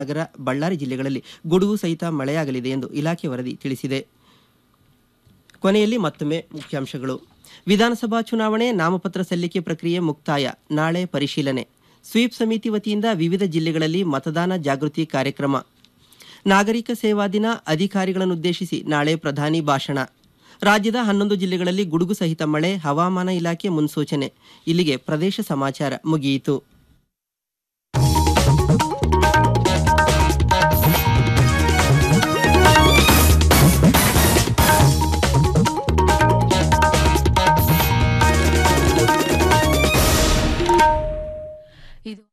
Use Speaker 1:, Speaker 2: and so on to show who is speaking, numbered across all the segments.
Speaker 1: ನಗರ ಬಳ್ಳಾರಿ ಜಿಲ್ಲೆಗಳಲ್ಲಿ ಗುಡುಗು ಸಹಿತ ಮಳೆಯಾಗಲಿದೆ ಎಂದು ಇಲಾಖೆ ವರದಿ ತಿಳಿಸಿದೆ ಕೊನೆಯಲ್ಲಿ ಮತ್ತೊಮ್ಮೆ ಮುಖ್ಯಾಂಶಗಳು ವಿಧಾನಸಭಾ ಚುನಾವಣೆ ನಾಮಪತ್ರ ಸಲ್ಲಿಕೆ ಪ್ರಕ್ರಿಯೆ ಮುಕ್ತಾಯ ನಾಳೆ ಪರಿಶೀಲನೆ ಸ್ವೀಪ್ ಸಮಿತಿ ವತಿಯಿಂದ ವಿವಿಧ ಜಿಲ್ಲೆಗಳಲ್ಲಿ ಮತದಾನ ಜಾಗೃತಿ ಕಾರ್ಯಕ್ರಮ ನಾಗರಿಕ ಸೇವಾ ದಿನ ಅಧಿಕಾರಿಗಳನ್ನುದ್ದೇಶಿಸಿ ನಾಳೆ ಪ್ರಧಾನಿ ಭಾಷಣ ರಾಜ್ಯದ ಹನ್ನೊಂದು ಜಿಲ್ಲೆಗಳಲ್ಲಿ ಗುಡುಗು ಸಹಿತ ಮಳೆ ಹವಾಮಾನ ಇಲಾಖೆ ಮುನ್ಸೂಚನೆ ಇಲ್ಲಿಗೆ ಪ್ರದೇಶ ಸಮಾಚಾರ ಮುಗಿಯಿತು
Speaker 2: ಇದು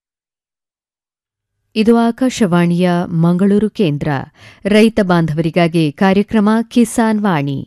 Speaker 2: ಇದು ಆಕಾಶವಾಣಿಯ ಮಂಗಳೂರು ಕೇಂದ್ರ ರೈತ ಬಾಂಧವರಿಗಾಗಿ ಕಾರ್ಯಕ್ರಮ ಕಿಸಾನ್ ವಾಣಿ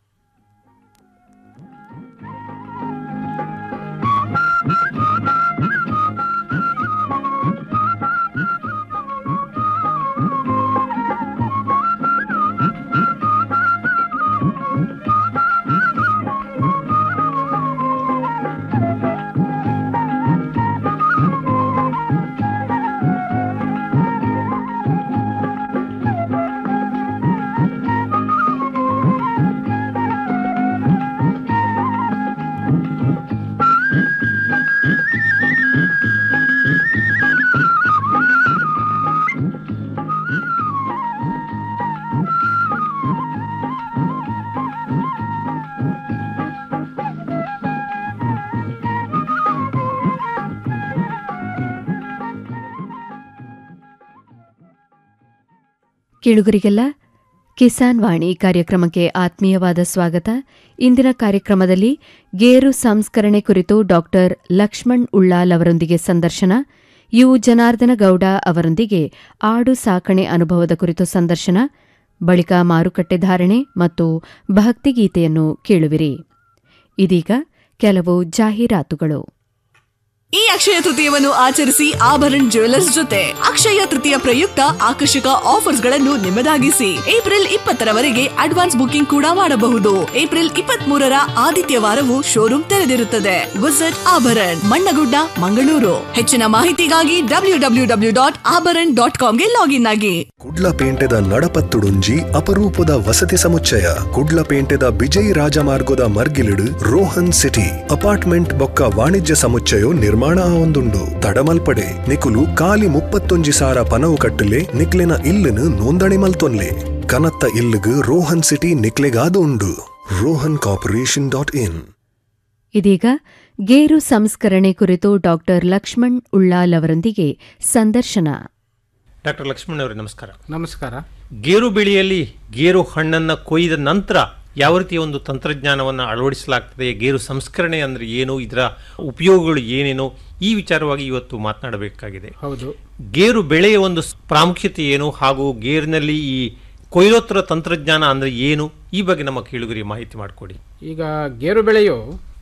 Speaker 2: ಕೇಳುಗರಿಗೆಲ್ಲ ಕಿಸಾನ್ ವಾಣಿ ಕಾರ್ಯಕ್ರಮಕ್ಕೆ ಆತ್ಮೀಯವಾದ ಸ್ವಾಗತ ಇಂದಿನ ಕಾರ್ಯಕ್ರಮದಲ್ಲಿ ಗೇರು ಸಂಸ್ಕರಣೆ ಕುರಿತು ಡಾಕ್ಟರ್ ಲಕ್ಷ್ಮಣ್ ಉಳ್ಳಾಲ್ ಅವರೊಂದಿಗೆ ಸಂದರ್ಶನ ಯು ಜನಾರ್ದನ ಗೌಡ ಅವರೊಂದಿಗೆ ಆಡು ಸಾಕಣೆ ಅನುಭವದ ಕುರಿತು ಸಂದರ್ಶನ ಬಳಿಕ ಮಾರುಕಟ್ಟೆ ಧಾರಣೆ ಮತ್ತು ಭಕ್ತಿಗೀತೆಯನ್ನು ಕೇಳುವಿರಿ ಇದೀಗ ಕೆಲವು ಜಾಹೀರಾತುಗಳು
Speaker 3: ಈ ಅಕ್ಷಯ ತೃತೀಯವನ್ನು ಆಚರಿಸಿ ಆಭರಣ್ ಜ್ಯುವೆಲರ್ಸ್ ಜೊತೆ ಅಕ್ಷಯ ತೃತೀಯ ಪ್ರಯುಕ್ತ ಆಕರ್ಷಕ ಆಫರ್ಸ್ ಗಳನ್ನು ನಿಮ್ಮದಾಗಿಸಿ ಏಪ್ರಿಲ್ ಇಪ್ಪತ್ತರವರೆಗೆ ಅಡ್ವಾನ್ಸ್ ಬುಕಿಂಗ್ ಕೂಡ ಮಾಡಬಹುದು ಏಪ್ರಿಲ್ ಇಪ್ಪತ್ತ್ ಮೂರರ ಆದಿತ್ಯವಾರವೂ ಶೋರೂಮ್ ತೆರೆದಿರುತ್ತದೆ ವಿಸಿಟ್ ಆಭರಣ್ ಮಣ್ಣಗುಡ್ಡ ಮಂಗಳೂರು ಹೆಚ್ಚಿನ ಮಾಹಿತಿಗಾಗಿ W W W dot Abharan dot ಕಾಮ್ಗೆ ಲಾಗಿನ್ ಆಗಿ
Speaker 4: ಕುಡ್ಲಪೇಂಟೆದ ನಡಪತ್ತುಡುಂಜಿ ಅಪರೂಪದ ವಸತಿ ಸಮುಚ್ಚಯ ಕುಡ್ಲಪೇಂಟೆದ ಬಿಜಯ್ ರಾಜಮಾರ್ಗದ ಮರ್ಗಿಲಿಡು ರೋಹನ್ ಸಿಟಿ ಅಪಾರ್ಟ್ಮೆಂಟ್ ಬೊಕ್ಕ ವಾಣಿಜ್ಯ ಸಮುಚ್ಚಯೋ ನಿರ್ಮಾಣ ಆವೊಂದುಂಡು ತಡಮಲ್ಪಡೆ ನಿಕುಲು ಕಾಲಿ ಮುಪ್ಪತ್ತೊಂಜಿ ಸಾರ ಪನವು ಕಟ್ಟಲೆ ನಿಕ್ಲೆನ ಇಲ್ಲುನು ನೋಂದಣಿ ಮಲ್ತೊನ್ಲೆ ಕನತ್ತ ಇಲ್ಲುಗು ರೋಹನ್ ಸಿಟಿ ನಿಕ್ಲೆಗಾದು ಉಂಡು ರೋಹನ್ ಕಾರ್ಪೊರೇಷನ್ ಡಾಟ್ ಇನ್
Speaker 2: ಇದೀಗ ಗೇರು ಸಂಸ್ಕರಣೆ ಕುರಿತು ಡಾಕ್ಟರ್ ಲಕ್ಷ್ಮಣ್ ಉಳ್ಳಾಲ್ ಅವರೊಂದಿಗೆ ಸಂದರ್ಶನ
Speaker 5: ಡಾಕ್ಟರ್ ಲಕ್ಷ್ಮಣ್ ಅವರೇ ನಮಸ್ಕಾರ
Speaker 6: ನಮಸ್ಕಾರ
Speaker 5: ಗೇರು ಬೆಳೆಯಲ್ಲಿ ಗೇರು ಹಣ್ಣನ್ನು ಕೊಯ್ದ ನಂತರ ಯಾವ ರೀತಿಯ ಒಂದು ತಂತ್ರಜ್ಞಾನವನ್ನು ಅಳವಡಿಸಲಾಗ್ತದೆ ಗೇರು ಸಂಸ್ಕರಣೆ ಅಂದರೆ ಏನು ಇದರ ಉಪಯೋಗಗಳು ಏನೇನು ಈ ವಿಚಾರವಾಗಿ ಇವತ್ತು ಮಾತನಾಡಬೇಕಾಗಿದೆ
Speaker 6: ಹೌದು
Speaker 5: ಗೇರು ಬೆಳೆಯ ಒಂದು ಸ್- ಪ್ರಾಮುಖ್ಯತೆ ಏನು ಹಾಗೂ ಗೇರಿನಲ್ಲಿ ಈ ಕೊಯ್ಲೋತ್ತರ ತಂತ್ರಜ್ಞಾನ ಅಂದರೆ ಏನು ಈ ಬಗ್ಗೆ ನಮ್ಮ ಕೇಳುಗರಿಗೆ ಮಾಹಿತಿ ಮಾಡಿಕೊಡಿ
Speaker 6: ಈಗ ಗೇರು ಬೆಳೆಯು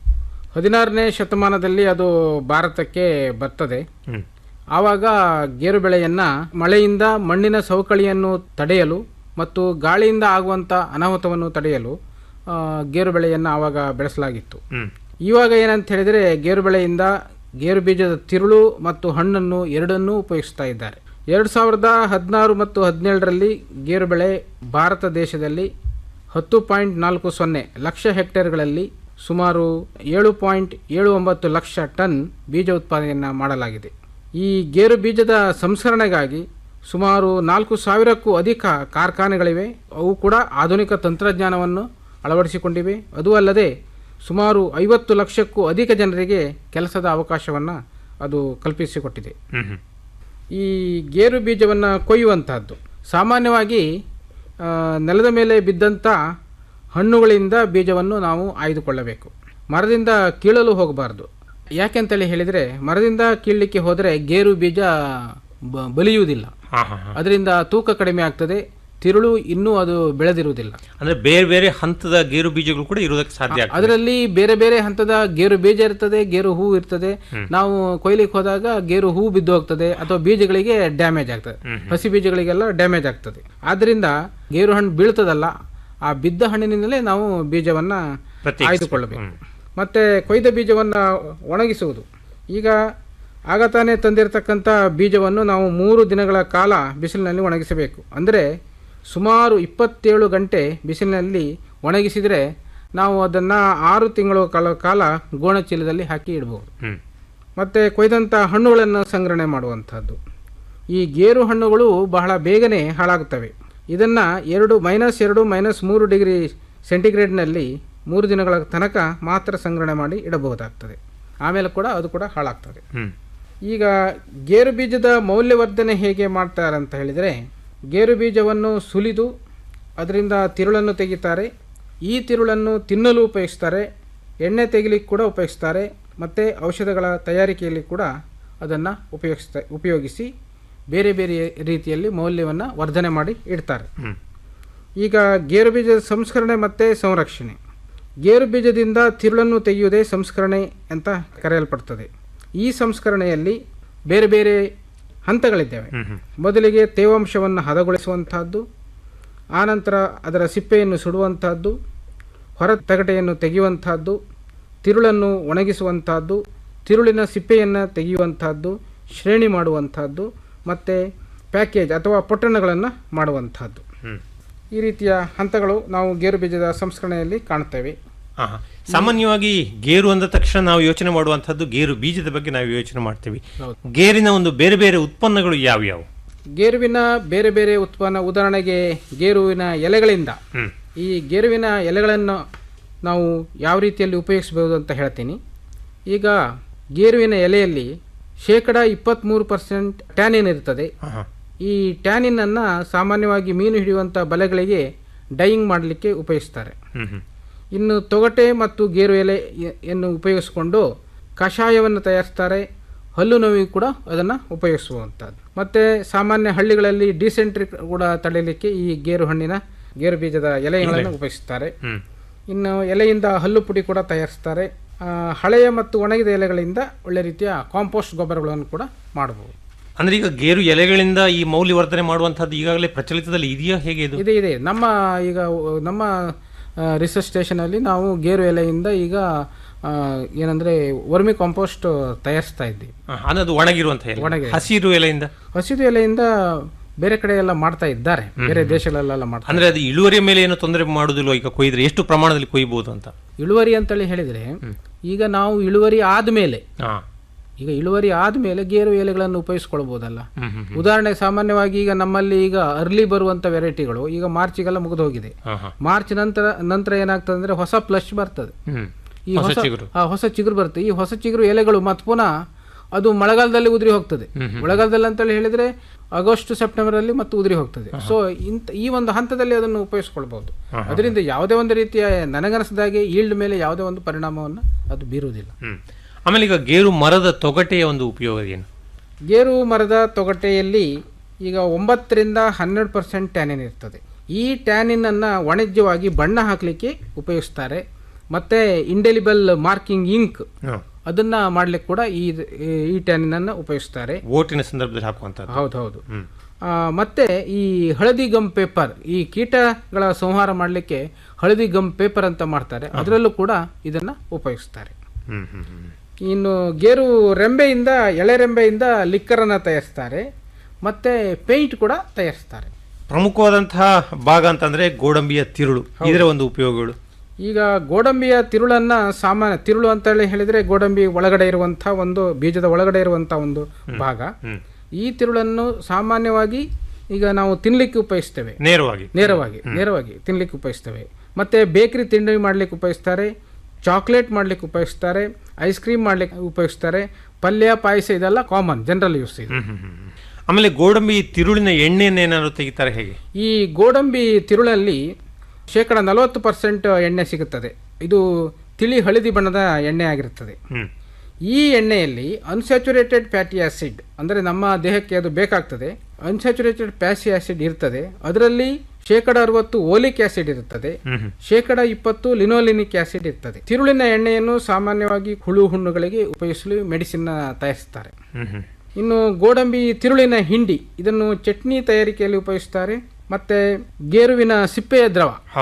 Speaker 6: ಹದಿನಾರನೇ ಶತಮಾನದಲ್ಲಿ ಅದು ಭಾರತಕ್ಕೆ ಬರ್ತದೆ
Speaker 5: ಹ್ಮ್.
Speaker 6: ಆವಾಗ ಗೇರು ಬೆಳೆಯನ್ನ ಮಳೆಯಿಂದ ಮಣ್ಣಿನ ಸವಕಳಿಯನ್ನು ತಡೆಯಲು ಮತ್ತು ಗಾಳಿಯಿಂದ ಆಗುವಂಥ ಅನಾಹುತವನ್ನು ತಡೆಯಲು ಆ, ಗೇರು ಬೆಳೆಯನ್ನು ಆವಾಗ ಬೆಳೆಸಲಾಗಿತ್ತು
Speaker 5: ಹ್ಮ್
Speaker 6: ಇವಾಗ ಏನಂತ ಹೇಳಿದರೆ ಗೇರು ಬೆಳೆಯಿಂದ ಗೇರು ಬೀಜದ ತಿರುಳು ಮತ್ತು ಹಣ್ಣನ್ನು ಎರಡನ್ನೂ ಉಪಯೋಗಿಸ್ತಾ ಇದ್ದಾರೆ ಎರಡು ಸಾವಿರದ ಹದಿನಾರು ಮತ್ತು ಹದಿನೇಳರಲ್ಲಿ ಗೇರು ಬೆಳೆ ಭಾರತ ದೇಶದಲ್ಲಿ ಹತ್ತು ಪಾಯಿಂಟ್ ನಾಲ್ಕು ಸೊನ್ನೆ ಲಕ್ಷ ಹೆಕ್ಟೇರ್ಗಳಲ್ಲಿ ಸುಮಾರು ಏಳು ಪಾಯಿಂಟ್ ಏಳು ಒಂಬತ್ತು ಲಕ್ಷ ಟನ್ ಬೀಜ ಉತ್ಪಾದನೆಯನ್ನು ಮಾಡಲಾಗಿದೆ ಈ ಗೇರು ಬೀಜದ ಸಂಸ್ಕರಣೆಗಾಗಿ ಸುಮಾರು ನಾಲ್ಕು ಸಾವಿರಕ್ಕೂ ಅಧಿಕ ಕಾರ್ಖಾನೆಗಳಿವೆ ಅವು ಕೂಡ ಆಧುನಿಕ ತಂತ್ರಜ್ಞಾನವನ್ನು ಅಳವಡಿಸಿಕೊಂಡಿವೆ ಅದೂ ಅಲ್ಲದೆ ಸುಮಾರು ಐವತ್ತು ಲಕ್ಷಕ್ಕೂ ಅಧಿಕ ಜನರಿಗೆ ಕೆಲಸದ ಅವಕಾಶವನ್ನು ಅದು ಕಲ್ಪಿಸಿಕೊಟ್ಟಿದೆ
Speaker 5: ಹ್ಮ್ ಹ್ಮ್
Speaker 6: ಈ ಗೇರು ಬೀಜವನ್ನು ಕೊಯ್ಯುವಂತಹದ್ದು ಸಾಮಾನ್ಯವಾಗಿ ಆ, ನೆಲದ ಮೇಲೆ ಬಿದ್ದಂಥ ಹಣ್ಣುಗಳಿಂದ ಬೀಜವನ್ನು ನಾವು ಆಯ್ದುಕೊಳ್ಳಬೇಕು ಮರದಿಂದ ಕೀಳಲು ಹೋಗಬಾರ್ದು ಯಾಕೆಂತೇಳಿ ಹೇಳಿದರೆ ಮರದಿಂದ ಕೀಳಲಿಕ್ಕೆ ಹೋದರೆ ಗೇರು ಬೀಜ ಬ- ಬಲಿಯುವುದಿಲ್ಲ
Speaker 5: ಹಾ ಹಾ ಹಾ
Speaker 6: ಅದರಿಂದ ತೂಕ ಕಡಿಮೆ ಆಗ್ತದೆ ತಿರುಳು ಇನ್ನೂ ಅದು ಬೆಳೆದಿರುವುದಿಲ್ಲ
Speaker 5: ಅಂದ್ರೆ ಬೇರೆ ಬೇರೆ ಹಂತದ ಗೇರು ಬೀಜಗಳು ಕೂಡ ಇರೋದಕ್ಕೆ ಸಾಧ್ಯ ಆಗ್ತದೆ
Speaker 6: ಅದರಲ್ಲಿ ಬೇರೆ ಬೇರೆ ಹಂತದ ಗೇರು ಬೀಜ ಇರ್ತದೆ ಗೇರು ಹೂ ಇರ್ತದೆ ನಾವು ಕೊಯ್ಲಿಕ್ಕೆ ಹೋದಾಗ ಗೇರು ಹೂ ಬಿದ್ದು ಹೋಗ್ತದೆ ಅಥವಾ ಬೀಜಗಳಿಗೆ ಡ್ಯಾಮೇಜ್ ಆಗ್ತದೆ ಹಸಿ ಬೀಜಗಳಿಗೆಲ್ಲ ಡ್ಯಾಮೇಜ್ ಆಗ್ತದೆ ಆದ್ರಿಂದ ಗೇರು ಹಣ್ಣು ಬೀಳ್ತದಲ್ಲ ಆ ಬಿದ್ದ ಹಣ್ಣಿನಿಂದಲೇ ನಾವು ಬೀಜವನ್ನ
Speaker 5: ಪ್ರತ್ಯೇಕಿಸ್ಬೇಕು.
Speaker 6: ಆಯ್ದುಕೊಳ್ಳಬೇಕು ಮತ್ತೆ ಕೊಯ್ದ ಬೀಜವನ್ನ ಒಣಗಿಸುವುದು ಈಗ ಆಗ ತಾನೇ ತಂದಿರತಕ್ಕಂಥ ಬೀಜವನ್ನು ನಾವು ಮೂರು ದಿನಗಳ ಕಾಲ ಬಿಸಿಲಿನಲ್ಲಿ ಒಣಗಿಸಬೇಕು ಅಂದರೆ ಸುಮಾರು ಇಪ್ಪತ್ತೇಳು ಗಂಟೆ ಬಿಸಿಲಿನಲ್ಲಿ ಒಣಗಿಸಿದರೆ ನಾವು ಅದನ್ನು ಆರು ತಿಂಗಳ ಕಾಲ ಕಾಲ ಗೋಣಚೀಲದಲ್ಲಿ ಹಾಕಿ ಇಡಬಹುದು
Speaker 5: ಹ್ಮ್
Speaker 6: ಮತ್ತು ಕೊಯ್ದಂಥ ಹಣ್ಣುಗಳನ್ನು ಸಂಗ್ರಹಣೆ ಮಾಡುವಂಥದ್ದು ಈ ಗೇರು ಹಣ್ಣುಗಳು ಬಹಳ ಬೇಗನೆ ಹಾಳಾಗುತ್ತವೆ ಇದನ್ನು ಎರಡು ಮೈನಸ್ ಎರಡು ಮೈನಸ್ ಮೂರು ಡಿಗ್ರಿ ಸೆಂಟಿಗ್ರೇಡ್ನಲ್ಲಿ ಮೂರು ದಿನಗಳ ತನಕ ಮಾತ್ರ ಸಂಗ್ರಹಣೆ ಮಾಡಿ ಇಡಬಹುದಾಗ್ತದೆ ಆಮೇಲೆ ಕೂಡ ಅದು ಕೂಡ ಹಾಳಾಗ್ತದೆ
Speaker 5: ಹ್ಮ್
Speaker 6: ಈಗ ಗೇರು ಬೀಜದ ಮೌಲ್ಯವರ್ಧನೆ ಹೇಗೆ ಮಾಡ್ತಾರೆ ಅಂತ ಹೇಳಿದರೆ ಗೇರು ಬೀಜವನ್ನು ಸುಲಿದು ಅದರಿಂದ ತಿರುಳನ್ನು ತೆಗಿತಾರೆ ಈ ತಿರುಳನ್ನು ತಿನ್ನಲು ಉಪಯೋಗಿಸ್ತಾರೆ ಎಣ್ಣೆ ತೆಗಿಲಿಕ್ಕೆ ಕೂಡ ಉಪಯೋಗಿಸ್ತಾರೆ ಮತ್ತು ಔಷಧಗಳ ತಯಾರಿಕೆಯಲ್ಲಿ ಕೂಡ ಅದನ್ನು ಉಪಯೋಗಿಸ್ತಾ ಉಪಯೋಗಿಸಿ ಬೇರೆ ಬೇರೆ ರೀತಿಯಲ್ಲಿ ಮೌಲ್ಯವನ್ನು ವರ್ಧನೆ ಮಾಡಿ ಇಡ್ತಾರೆ
Speaker 5: ಹ್ಮ್
Speaker 6: ಈಗ ಗೇರು ಬೀಜದ ಸಂಸ್ಕರಣೆ ಮತ್ತು ಸಂರಕ್ಷಣೆ ಗೇರು ಬೀಜದಿಂದ ತಿರುಳನ್ನು ತೆಗೆಯುವುದೇ ಸಂಸ್ಕರಣೆ ಅಂತ ಕರೆಯಲ್ಪಡ್ತದೆ ಈ ಸಂಸ್ಕರಣೆಯಲ್ಲಿ ಬೇರೆ ಬೇರೆ ಹಂತಗಳಿದ್ದಾವೆ
Speaker 5: ಹ್ಮ್ ಹ್ಮ್
Speaker 6: ಮೊದಲಿಗೆ ತೇವಾಂಶವನ್ನು ಹದಗೊಳಿಸುವಂತಹದ್ದು ಆನಂತರ ಅದರ ಸಿಪ್ಪೆಯನ್ನು ಸುಡುವಂತಹದ್ದು ಹೊರ ತಗಟೆಯನ್ನು ತೆಗೆಯುವಂತಹದ್ದು ತಿರುಳನ್ನು ಒಣಗಿಸುವಂತಹದ್ದು ತಿರುಳಿನ ಸಿಪ್ಪೆಯನ್ನು ತೆಗೆಯುವಂತಹದ್ದು ಶ್ರೇಣಿ ಮಾಡುವಂತಹದ್ದು ಮತ್ತು ಪ್ಯಾಕೇಜ್ ಅಥವಾ ಪೊಟ್ಟಣಗಳನ್ನು ಮಾಡುವಂತಹದ್ದು
Speaker 5: ಹ್ಮ್
Speaker 6: ಈ ರೀತಿಯ ಹಂತಗಳು ನಾವು ಗೇರು ಬೀಜದ ಸಂಸ್ಕರಣೆಯಲ್ಲಿ ಕಾಣುತ್ತೇವೆ
Speaker 5: ಹಾ, ಹಾ. ಸಾಮಾನ್ಯವಾಗಿ ಗೇರು ಅಂದ ತಕ್ಷಣ ನಾವು ಯೋಚನೆ ಮಾಡುವಂತಹದ್ದು ಗೇರು ಬೀಜದ ಬಗ್ಗೆ ನಾವು ಯೋಚನೆ ಮಾಡ್ತೀವಿ ಗೇರಿನ ಒಂದು ಬೇರೆ ಬೇರೆ ಉತ್ಪನ್ನಗಳು ಯಾವ್ಯಾವು
Speaker 6: ಗೇರುವಿನ ಬೇರೆ ಬೇರೆ ಉತ್ಪನ್ನ ಉದಾಹರಣೆಗೆ ಗೇರುವಿನ ಎಲೆಗಳಿಂದ
Speaker 5: ಹ್ಮ್
Speaker 6: ಈ ಗೇರುವಿನ ಎಲೆಗಳನ್ನು ನಾವು ಯಾವ ರೀತಿಯಲ್ಲಿ ಉಪಯೋಗಿಸಬಹುದು ಅಂತ ಹೇಳ್ತೀನಿ ಈಗ ಗೇರುವಿನ ಎಲೆಯಲ್ಲಿ ಶೇಕಡ ಇಪ್ಪತ್ತ್ಮೂರು ಪರ್ಸೆಂಟ್ ಟ್ಯಾನಿನ್ ಇರ್ತದೆ
Speaker 5: ಹಾ, ಹಾ.
Speaker 6: ಈ ಟ್ಯಾನಿನನ್ನು ಸಾಮಾನ್ಯವಾಗಿ ಮೀನು ಹಿಡಿಯುವಂಥ ಬಲೆಗಳಿಗೆ ಡೈಯಿಂಗ್ ಮಾಡಲಿಕ್ಕೆ ಉಪಯೋಗಿಸ್ತಾರೆ
Speaker 5: ಹ್ಮ್ ಹ್ಮ್
Speaker 6: ಇನ್ನು ತೊಗಟೆ ಮತ್ತು ಗೇರು ಎಲೆಯನ್ನು ಉಪಯೋಗಿಸಿಕೊಂಡು ಕಷಾಯವನ್ನು ತಯಾರಿಸ್ತಾರೆ ಹಲ್ಲು ನೋವಿಗೆ ಕೂಡ ಅದನ್ನು ಉಪಯೋಗಿಸುವಂಥದ್ದು ಮತ್ತು ಸಾಮಾನ್ಯ ಹಳ್ಳಿಗಳಲ್ಲಿ ಡಿಸೆಂಟ್ರಿ ಕೂಡ ತಡೆಯಲಿಕ್ಕೆ ಈ ಗೇರು ಹಣ್ಣಿನ ಗೇರು ಬೀಜದ ಎಲೆಗಳನ್ನು ಉಪಯೋಗಿಸ್ತಾರೆ
Speaker 5: ಹ್ಮ್
Speaker 6: ಇನ್ನು ಎಲೆಯಿಂದ ಹಲ್ಲು ಪುಡಿ ಕೂಡ ತಯಾರಿಸ್ತಾರೆ ಆ, ಹಳೆಯ ಮತ್ತು ಒಣಗಿದ ಎಲೆಗಳಿಂದ ಒಳ್ಳೆ ರೀತಿಯ ಕಾಂಪೋಸ್ಟ್ ಗೊಬ್ಬರಗಳನ್ನು ಕೂಡ ಮಾಡಬಹುದು
Speaker 5: ಅಂದ್ರೆ ಈಗ ಗೇರು ಎಲೆಗಳಿಂದ ಈ ಮೌಲ್ಯವರ್ಧನೆ ಮಾಡುವಂತಹದ್ದು ಈಗಾಗಲೇ ಪ್ರಚಲಿತದಲ್ಲಿ ಇದೆಯಾ ಹೇಗೆ ಇದು
Speaker 6: ಇದೆ ಇದೆ ನಮ್ಮ ಈಗ ಉ- ನಮ್ಮ ರಿಸರ್ಚ್ ಸ್ಟೇಷನಲ್ಲಿ ನಾವು ಗೇರು ಎಲೆಯಿಂದ ಈಗ ಆ, ಏನಂದ್ರೆ ವರ್ಮಿ ಕಾಂಪೋಸ್ಟ್ ತಯಾರಿಸ್ತಾ ಇದ್ದೀವಿ
Speaker 5: ಹಾ, ಅನ್ನೋದು ಒಣಗಿರುವಂತಹ ಎಲೆ
Speaker 6: ಒಣಗಿದೆ.
Speaker 5: ಹಸಿರು ಎಲೆಯಿಂದ
Speaker 6: ಹಸಿರು ಎಲೆಯಿಂದ ಬೇರೆ ಕಡೆ ಎಲ್ಲ ಮಾಡ್ತಾ ಇದ್ದಾರೆ ಬೇರೆ ದೇಶಗಳಲ್ಲೆಲ್ಲ ಮಾಡ್ತಾರೆ
Speaker 5: ಅಂದ್ರೆ ಅದು ಇಳುವರಿಯ ಮೇಲೆ ಏನು ತೊಂದರೆ ಮಾಡುದಿಲ್ವ ಈಗ ಕೊಯ್ದ್ರೆ ಎಷ್ಟು ಪ್ರಮಾಣದಲ್ಲಿ ಕೊಯ್ಬಹುದು ಅಂತ
Speaker 6: ಇಳುವರಿ ಅಂತೇಳಿ ಹೇಳಿದ್ರೆ ಈಗ ನಾವು ಇಳುವರಿ ಆದ್ಮೇಲೆ
Speaker 5: ಹಾ
Speaker 6: ಈಗ ಇಳುವರಿ ಆದ್ಮೇಲೆ ಗೇರು ಎಲೆಗಳನ್ನು ಉಪಯೋಗಿಸ್ಕೊಳ್ಬಹುದಲ್ಲ
Speaker 5: ಹ್ಮ್ ಹ್ಮ್
Speaker 6: ಉದಾಹರಣೆಗೆ ಸಾಮಾನ್ಯವಾಗಿ ಈಗ ನಮ್ಮಲ್ಲಿ ಈಗ ಅರ್ಲಿ ಬರುವಂತ ವೆರೈಟಿಗಳು ಈಗ ಮಾರ್ಚಿಗೆಲ್ಲ ಮುಗಿದು ಹೋಗಿದೆ
Speaker 5: ಹಾ ಹಾ
Speaker 6: ಮಾರ್ಚ್ ನಂತರ ನಂತರ ಏನಾಗ್ತದೆ ಅಂದ್ರೆ ಹೊಸ ಪ್ಲಶ್ ಬರ್ತದೆ
Speaker 5: ಹ್ಮ್
Speaker 6: ಈ
Speaker 5: ಹೊಸ
Speaker 6: ಹೊಸ
Speaker 5: ಚಿಗುರು.
Speaker 6: ಆ, ಹೊಸ ಚಿಗುರು ಬರುತ್ತೆ ಈ ಹೊಸ ಚಿಗುರು ಎಲೆಗಳು ಮತ್ತೆ ಪುನಃ ಅದು ಮಳೆಗಾಲದಲ್ಲಿ ಉದುರಿ ಹೋಗ್ತದೆ ಮಳೆಗಾಲದಲ್ಲಿ ಅಂತೇಳಿ ಹೇಳಿದ್ರೆ ಆಗಸ್ಟ್ ಸೆಪ್ಟೆಂಬರ್ ಅಲ್ಲಿ ಮತ್ತೆ ಉದುರಿ ಹೋಗ್ತದೆ ಸೊ ಇಂತ ಈ ಒಂದು ಹಂತದಲ್ಲಿ ಅದನ್ನು ಉಪಯೋಗಿಸ್ಕೊಳ್ಬಹುದು ಅದರಿಂದ ಯಾವುದೇ ಒಂದು ರೀತಿಯ ನನಗನಿಸಿದಾಗೆ ಈಲ್ಡ್ ಮೇಲೆ ಯಾವುದೇ ಒಂದು ಪರಿಣಾಮವನ್ನು ಅದು ಬೀರುವುದಿಲ್ಲ
Speaker 5: ಹ್ಮ್ ಆಮೇಲೆ ಈಗ ಗೇರು ಮರದ ತೊಗಟೆಯ ಒಂದು ಉಪಯೋಗ ಏನು
Speaker 6: ಗೇರು ಮರದ ತೊಗಟೆಯಲ್ಲಿ ಈಗ ಒಂಬತ್ತರಿಂದ ಹನ್ನೆರಡು ಪರ್ಸೆಂಟ್ ಟ್ಯಾನಿನ್ ಇರ್ತದೆ ಈ ಟ್ಯಾನಿನ್ ಅನ್ನ ವಾಣಿಜ್ಯವಾಗಿ ಬಣ್ಣ ಹಾಕಲಿಕ್ಕೆ ಉಪಯೋಗಿಸ್ತಾರೆ ಮತ್ತೆ ಇಂಡೆಲಿಬಲ್ ಮಾರ್ಕಿಂಗ್ ಇಂಕ್
Speaker 5: ಹ್ಮ್.
Speaker 6: ಅದನ್ನ ಮಾಡ್ಲಿಕ್ಕೆ ಕೂಡ ಈ ಈ ಟ್ಯಾನಿನ್ ಅನ್ನ ಉಪಯೋಗಿಸ್ತಾರೆ
Speaker 5: ಓಟಿನ ಸಂದರ್ಭದಲ್ಲಿ ಹಾಕುವಂತಹದ್ದು
Speaker 6: ಹೌದು ಹೌದು ಆ, ಮತ್ತೆ ಈ ಹಳದಿ ಗಮ್ ಪೇಪರ್ ಈ ಕೀಟಗಳ ಸಂಹಾರ ಮಾಡಲಿಕ್ಕೆ ಹಳದಿ ಗಮ್ ಪೇಪರ್ ಅಂತ ಮಾಡ್ತಾರೆ ಅದರಲ್ಲೂ ಕೂಡ ಇದನ್ನ ಉಪಯೋಗಿಸ್ತಾರೆ
Speaker 5: ಹ್ಮ್ ಹ್ಮ್ ಹ್ಮ್
Speaker 6: ಇನ್ನು ಗೇರು ರೆಂಬೆಯಿಂದ ಎಳೆ ರೆಂಬೆಯಿಂದ ಲಿಕ್ಕರನ್ನು ತಯಾರಿಸ್ತಾರೆ ಮತ್ತೆ ಪೇಂಟ್ ಕೂಡ ತಯಾರಿಸ್ತಾರೆ
Speaker 5: ಪ್ರಮುಖವಾದಂತಹ ಭಾಗ ಅಂತಂದ್ರೆ ಗೋಡಂಬಿಯ ತಿರುಳು ಇದರ ಒಂದು ಉಪಯೋಗಗಳು
Speaker 6: ಈಗ ಗೋಡಂಬಿಯ ತಿರುಳನ್ನ ಸಾಮಾನ್ಯ ತಿರುಳು ಅಂತ ಹೇಳಿ ಹೇಳಿದ್ರೆ ಗೋಡಂಬಿ ಒಳಗಡೆ ಇರುವಂಥ ಒಂದು ಬೀಜದ ಒಳಗಡೆ ಇರುವಂಥ ಒಂದು ಭಾಗ
Speaker 5: ಹ್ಮ್.
Speaker 6: ಈ ತಿರುಳನ್ನು ಸಾಮಾನ್ಯವಾಗಿ ಈಗ ನಾವು ತಿನ್ಲಿಕ್ಕೆ ಉಪಯೋಗಿಸ್ತೇವೆ
Speaker 5: ನೇರವಾಗಿ
Speaker 6: ನೇರವಾಗಿ ನೇರವಾಗಿ ತಿನ್ಲಿಕ್ಕೆ ಉಪಯೋಗಿಸ್ತೇವೆ ಮತ್ತೆ ಬೇಕರಿ ತಿಂಡಿ ಮಾಡ್ಲಿಕ್ಕೆ ಉಪಯೋಗಿಸ್ತಾರೆ ಚಾಕ್ಲೇಟ್ ಮಾಡ್ಲಿಕ್ಕೆ ಉಪಯೋಗಿಸ್ತಾರೆ ಐಸ್ ಕ್ರೀಮ್ ಮಾಡ್ಲಿಕ್ಕೆ ಉಪಯೋಗಿಸ್ತಾರೆ ಪಲ್ಯ ಪಾಯಸ ಇದೆಲ್ಲ ಕಾಮನ್ ಜನರಲ್ ಯೂಸ್ ಇದು
Speaker 5: ಹ್ಮ್, ಹ್ಮ್, ಹ್ಮ್. ಆಮೇಲೆ ಗೋಡಂಬಿ ತಿರುಳಿನ ಎಣ್ಣೆಯನ್ನು ಏನಾದ್ರು ತೆಗಿತಾರೆ ಹೇಗೆ
Speaker 6: ಈ ಗೋಡಂಬಿ ತಿರುಳಲ್ಲಿ ಶೇಕಡ ನಲವತ್ತು ಪರ್ಸೆಂಟ್ ಎಣ್ಣೆ ಸಿಗುತ್ತದೆ ಇದು ತಿಳಿ ಹಳದಿ ಬಣ್ಣದ ಎಣ್ಣೆ ಆಗಿರುತ್ತದೆ
Speaker 5: ಹ್ಮ್
Speaker 6: ಈ ಎಣ್ಣೆಯಲ್ಲಿ ಅನ್ಸ್ಯಾಚುರೇಟೆಡ್ ಫ್ಯಾಟಿ ಆಸಿಡ್ ಅಂದರೆ ನಮ್ಮ ದೇಹಕ್ಕೆ ಅದು ಬೇಕಾಗ್ತದೆ ಅನ್ಸ್ಯಾಚುರೇಟೆಡ್ ಫ್ಯಾಸಿ ಆಸಿಡ್ ಇರ್ತದೆ ಅದರಲ್ಲಿ ಶೇಕಡ ಅರವತ್ತು ಓಲಿಕ್ ಆಸಿಡ್ ಇರುತ್ತದೆ
Speaker 5: ಹ್ಮ್ ಹ್ಮ್.
Speaker 6: ಶೇಕಡ ಇಪ್ಪತ್ತು ಲಿನೋಲಿನಿಕ್ ಆಸಿಡ್ ಇರ್ತದೆ ತಿರುಳಿನ ಎಣ್ಣೆಯನ್ನು ಸಾಮಾನ್ಯವಾಗಿ ಹುಳು ಹುಣ್ಣುಗಳಿಗೆ ಉಪಯೋಗಿಸಲು ಮೆಡಿಸಿನ್ ತಯಾರಿಸ್ತಾರೆ
Speaker 5: ಹ್ಮ್ ಹ್ಮ್
Speaker 6: ಇನ್ನು ಗೋಡಂಬಿ ತಿರುಳಿನ ಹಿಂಡಿ ಇದನ್ನು ಚಟ್ನಿ ತಯಾರಿಕೆಯಲ್ಲಿ ಉಪಯೋಗಿಸ್ತಾರೆ ಮತ್ತೆ ಗೇರುವಿನ ಸಿಪ್ಪೆಯ ದ್ರವ
Speaker 5: ಹೌದು